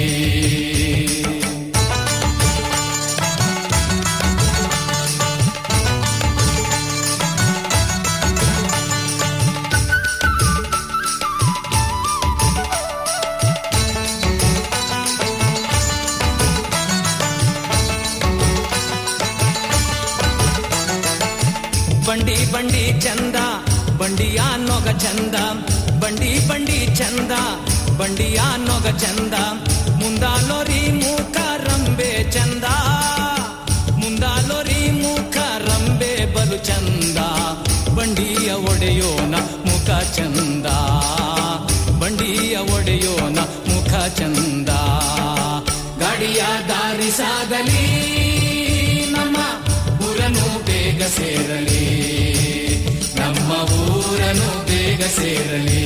ಬಂಡಿ ಬಂಡಿ ಚಂದ ಬಂಡಿಯ ನೊಗ ಚಂದ ಬಂಡಿ ಬಂಡಿ ಚಂದ ಬಂಡಿಯ ನೊಗ ಚಂದ ಮುಂದಾಲೋರಿ ಮೂಕ ರಂಬೆ ಚಂದ ಮುಂದಾಲೋರಿ ಮೂಕ ರಂಬೆ ಬಲು ಚಂದ ಬಂಡಿಯ ಒಡೆಯೋನ ಮುಖ ಚಂದ ಬಂಡಿಯ ಒಡೆಯೋನ ಮುಖ ಚಂದ ಗಾಡಿಯ ದಾರಿ ಸಾಗಲಿ ನಮ್ಮ ಊರನು ಬೇಗ ಸೇರಲಿ ನಮ್ಮ ಊರನು ಬೇಗ ಸೇರಲಿ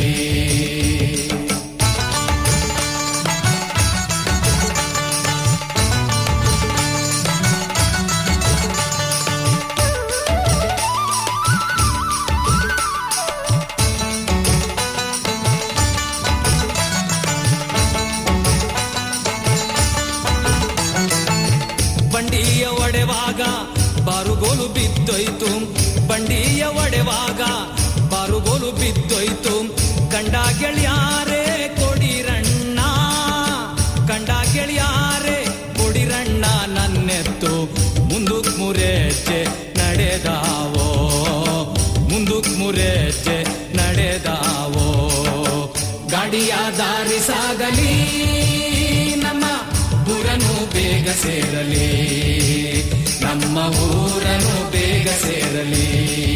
ಬಂಡಿಯ ಒಡೆವಾಗ ಬಾರುಗೋಲು ಬಿದ್ದೋಯ್ತು ಬಂಡಿಯ ಒಡೆವಾಗ ಬಾರುಗೋಲು ಬಿದ್ದೋಯ್ತು ಕಂಡ ಗೆಳೆಯಾರೆ ಕೊಡಿರಣ್ಣ ಕಂಡ ಗೆಳೆಯಾರೆ ಕೊಡಿರಣ್ಣ ನನ್ನೆತ್ತು ಮುಂದಕ್ ಮುರೆಚ್ಚೆ ನಡೆದಾವೋ ಮುಂದಕ್ ಮುರೆಚ್ಚೆ ನಡೆದಾವೋ ಗಾಡಿಯ ದಾರಿ ಸಾಗಲಿ ನಮ್ಮ ಊರನು ಬೇಗ ಸೇರಲಿ ನಮ್ಮ ಊರನು ಬೇಗ ಸೇರಲಿ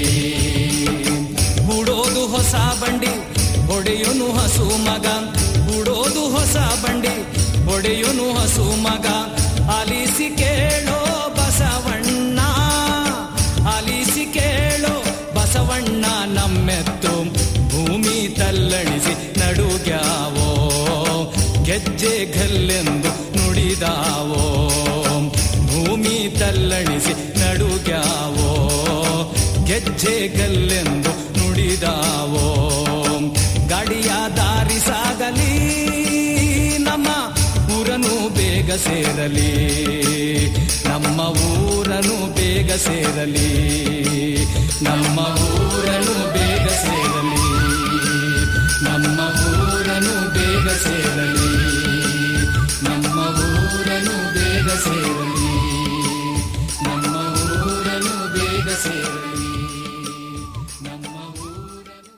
ಹೂಡೋದು ಹೊಸ ಬಂಡಿ ಹೊಡೆಯುನು ಹಸು ಮಗ ಹೂಡೋದು ಹೊಸ ಬಂಡಿ ಹೊಡೆಯುನು ಹಸು ಮಗ ಆಲಿಸಿ ಕೇಳೋ ಬಸವಣ್ಣ ಆಲಿಸಿ ಕೇಳೋ ಬಸವಣ್ಣ ನಮ್ಮೆತ್ತು ಭೂಮಿ ತಲ್ಲಣಿಸಿ ನಡುಗ್ಯಾವೋ ಗೆಜ್ಜೆ ಗಲ್ಲೆಂದು ನುಡಿದಾವೋ ಭೂಮಿ ತಲ್ಲಣಿಸಿ ನಡುಗ್ಯಾವೋ ಗೆಜ್ಜೆ ಗಲ್ಲೆಂದು ನುಡಿದಾವೋ ಗಾಡಿಯ ದಾರಿ ಸಾಗಲಿ ನಮ್ಮ ಊರನು ಬೇಗ ಸೇರಲಿ ನಮ್ಮ ಊರನು ಬೇಗ ಸೇರಲಿ ನಮ್ಮ ಊರನು ಬೇಗ ಸೇರಲಿ ನಮ್ಮ ಊರನು ಬೇಗ ಸೇರಲಿ ನಮ್ಮ ಊರನು ಬೇಗ ಸೇರಲಿ ನಮ್ಮ ಊರನು ಬೇಗ ಸೇರಲಿ ನಮ್ಮ ಊರನು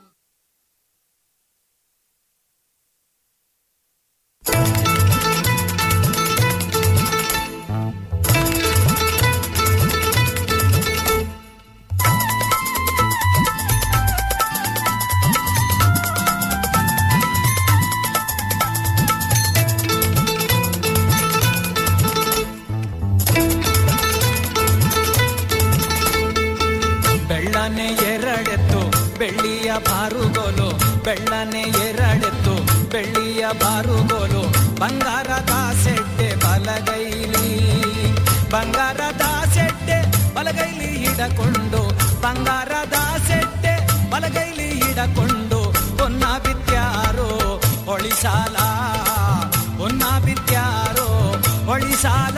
ಬೆಳ್ಳನೆ ಎರಡೆತ್ತು ಬೆಳ್ಳಿಯ ಬಾರುಗೋಲು ಬೆಳ್ಳನೆ ಎರಡೆತ್ತು ಬೆಳ್ಳಿಯ ಬಾರುಗೋಲು ಬಂಗಾರದ ಸೆಡ್ಡೆ ಬಲಗೈಲಿ ಬಂಗಾರದ ಸೆಡ್ಡೆ ಬಲಗೈಲಿ ಹಿಡಕೊಂಡು ಬಂಗಾರದ ಸೆಡ್ಡೆ ಬಲಗೈಲಿ ಹಿಡಕೊಂಡು ಹೊನ್ನ ಬಿತ್ಯಾರೋ ಹೊಳಿಸಾಲ ಹೊನ್ನ ಬಿತ್ಯಾರೋ ಹೊಳಿಸಾಲ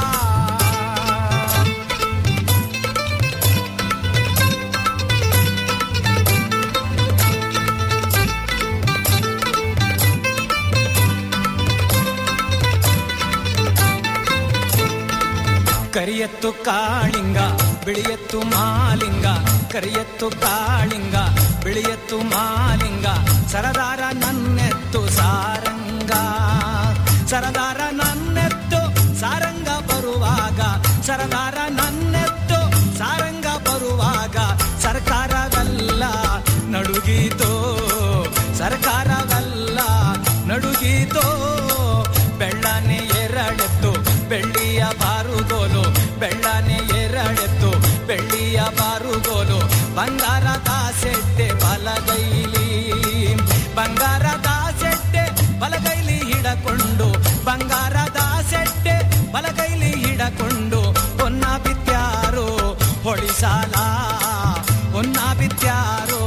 ಕರಿಯತ್ತು ಕಾಳಿಂಗ ಬಿಳಿಯತ್ತು ಮಾಲಿಂಗ ಕರಿಯತ್ತು ಕಾಳಿಂಗ ಬಿಳಿಯತ್ತು ಮಾಲಿಂಗ ಸರದಾರ ನನ್ನೆತ್ತು ಸಾರಂಗ ಸರದಾರ ನನ್ನೆತ್ತು ಸಾರಂಗ ಬರುವಾಗ ಸರದಾರ ನನ್ನೆತ್ತು ಸಾರಂಗ ಬರುವಾಗ ಸರ್ಕಾರವೆಲ್ಲ ನಡುಗೀತೋ ಸರ್ಕಾರವೆಲ್ಲ ನಡುಗೀತೋ ಬೆಳ್ಳನೆ ಎರಡೆತ್ತು ಬೆಳ್ಳಿಯ ಬಾರುಗೋಲು ಬೆಳ್ಳನೆ ಎರಡೆತ್ತು ಬೆಳ್ಳಿಯ ಬಾರುಗೋಲು ಬಂಗಾರದ ಸೆಡ್ಡೆ ಬಲಗೈಲಿ ಬಂಗಾರದ ಸೆಡ್ಡೆ ಬಲಗೈಲಿ ಹಿಡಕೊಂಡು ಬಂಗಾರದ ಸೆಡ್ಡೆ ಬಲಗೈಲಿ ಹಿಡಕೊಂಡು ಹೊನ್ನ ಬಿತ್ಯಾರೋ ಹೊಳಿಸಾಲ ಹೊನ್ನ ಬಿತ್ಯಾರೋ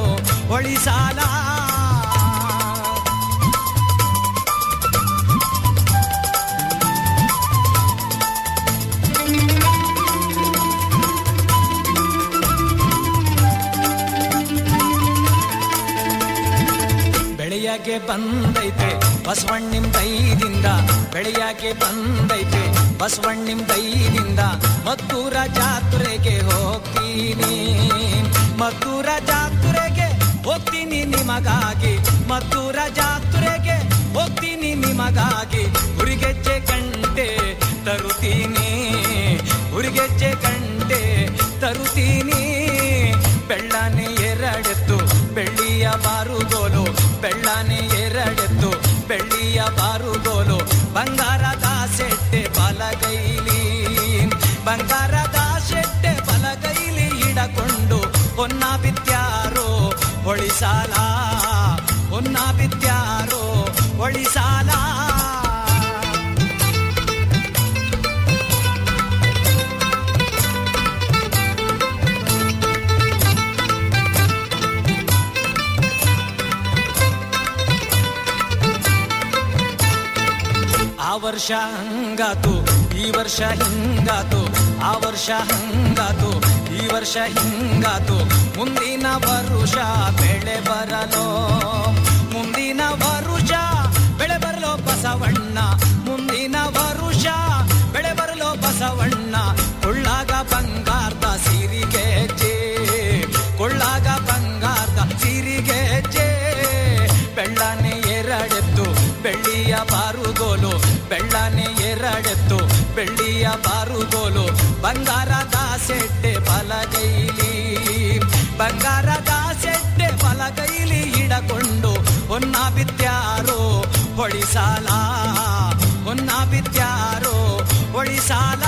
ಹೊಳಿಸಾಲ ಬಂದೈತೆ ಬಸವಣ್ಣಿಂ ದೈದಿಂದ ಬೆಳೆಯಾಕೆ ಬಂದೈತೆ ಬಸವಣ್ಣಿಂ ದೈದಿಂದ ಮದ್ದೂರ ಜಾತ್ರೆಗೆ ಹೋಗ್ತೀನಿ ಮದ್ದೂರ ಜಾತ್ರೆಗೆ ಹೋಗ್ತೀನಿ ನಿಮಗಾಗಿ ಮದ್ದೂರ ಜಾತ್ರೆಗೆ ಹೋಗ್ತೀನಿ ನಿಮಗಾಗಿ ಹುರಿಗೆಜ್ಜೆ ಗಂಟೆ ತರುತ್ತೀನಿ ಹುರಿಗೆಜ್ಜೆ ಗಂಟೆ ತರುತ್ತೀನಿ ಬೆಳ್ಳಾನೆ ಎರಡೆತ್ತು ಬೆಳ್ಳಿಯ ಬಾರುಗೋಲು ಬೆಳ್ಳಾನೆ ಎರಡೆತ್ತು ಬೆಳ್ಳಿಯ ಬಾರುಗೋಲು ಬಂಗಾರದ ಸೆಟ್ಟೆ ಬಲಗೈಲಿ ಬಂಗಾರದ ಸೆಟ್ಟೆ ಬಲಗೈಲಿ ಹಿಡಕೊಂಡು ಹೊನ್ನ ಬಿತ್ಯಾರೋ ಹೊಳಿಸಾಲ ಹೊನ್ನ ಬಿತ್ಯಾರೋ ಹೊಳಿಸಾಲ ಆ ವರ್ಷ ಹಂಗಾತು ಈ ವರ್ಷ ಹಿಂಗಾತು ಆ ವರ್ಷ ಹಂಗಾತು ಈ ವರ್ಷ ಹಿಂಗಾತು ಮುಂದಿನ ವರುಷ ಬೆಳೆ ಬರಲು ಮುಂದಿನ ವರುಷ ಬೆಳೆ ಬರಲು ಬಸವಣ್ಣ ಮುಂದಿನ ವರುಷ ಬೆಳೆ ಬರಲು ಬಸವಣ್ಣ ಕೊಳ್ಳಾಗ ಬಂಗಾರದ ಸಿರಿಗೆ ಜೇ ಕೊಳ್ಳಾಗ ಬಂಗಾರದ ಸಿರಿಗೆ ಜೇ ಬೆಳ್ಳಾನೆ ಎರಡೆತ್ತು ಬೆಳ್ಳಿಯ ಬಾರುಗೋಲು ಬೆಳ್ಳಾನೆ ಎರಡೆತ್ತು ಬೆಳ್ಳಿಯ ಬಾರುಗೋಲು ಬಂಗಾರದ ಸೆಟ್ಟೆ ಬಲಗೈಲಿ ಬಂಗಾರದ ಸೆಟ್ಟೆ ಬಲಗೈಲಿ ಹಿಡಕೊಂಡು ಹೊನ್ನ ಬಿತ್ಯಾರೋ ಹೊಳಿಸಾಲ ಹೊನ್ನ ಬಿತ್ಯಾರೋ ಹೊಳಿಸಾಲ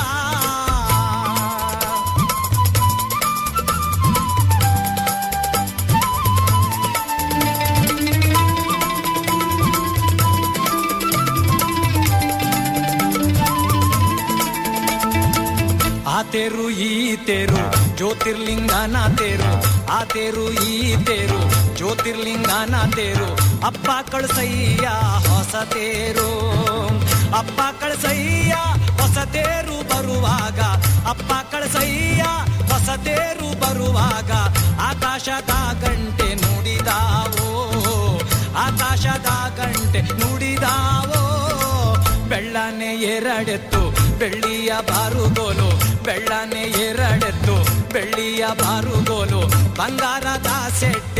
ಆ ತೇರು ಈ ತೇರು ಜ್ಯೋತಿರ್ಲಿಂಗನ ತೇರು ಆ ತೇರು ಈ ತೇರು ಜ್ಯೋತಿರ್ಲಿಂಗನ ತೇರು ಅಪ್ಪ ಕಳ್ಸಯ್ಯ ಹೊಸ ತೇರು ಅಪ್ಪ ಕಳ್ಸಯ್ಯ ಹೊಸ ತೇರು ಬರುವಾಗ ಅಪ್ಪ ಕಳ್ಸಯ್ಯ ಹೊಸ ತೇರು ಬರುವಾಗ ಆಕಾಶದ ಗಂಟೆ ನುಡಿದಾವೋ ಆಕಾಶದ ಗಂಟೆ ನುಡಿದಾವೋ ಬೆಳ್ಳನೆ ಎರಡೆತ್ತು ಬೆಳ್ಳಿಯ ಬಾರುಗೋಲು ಬೆಳ್ಳನೆ ಎರಡೆತ್ತು ಬೆಳ್ಳಿಯ ಬಾರುಗೋಲು ಬಂಗಾರದ ಸೆಟ್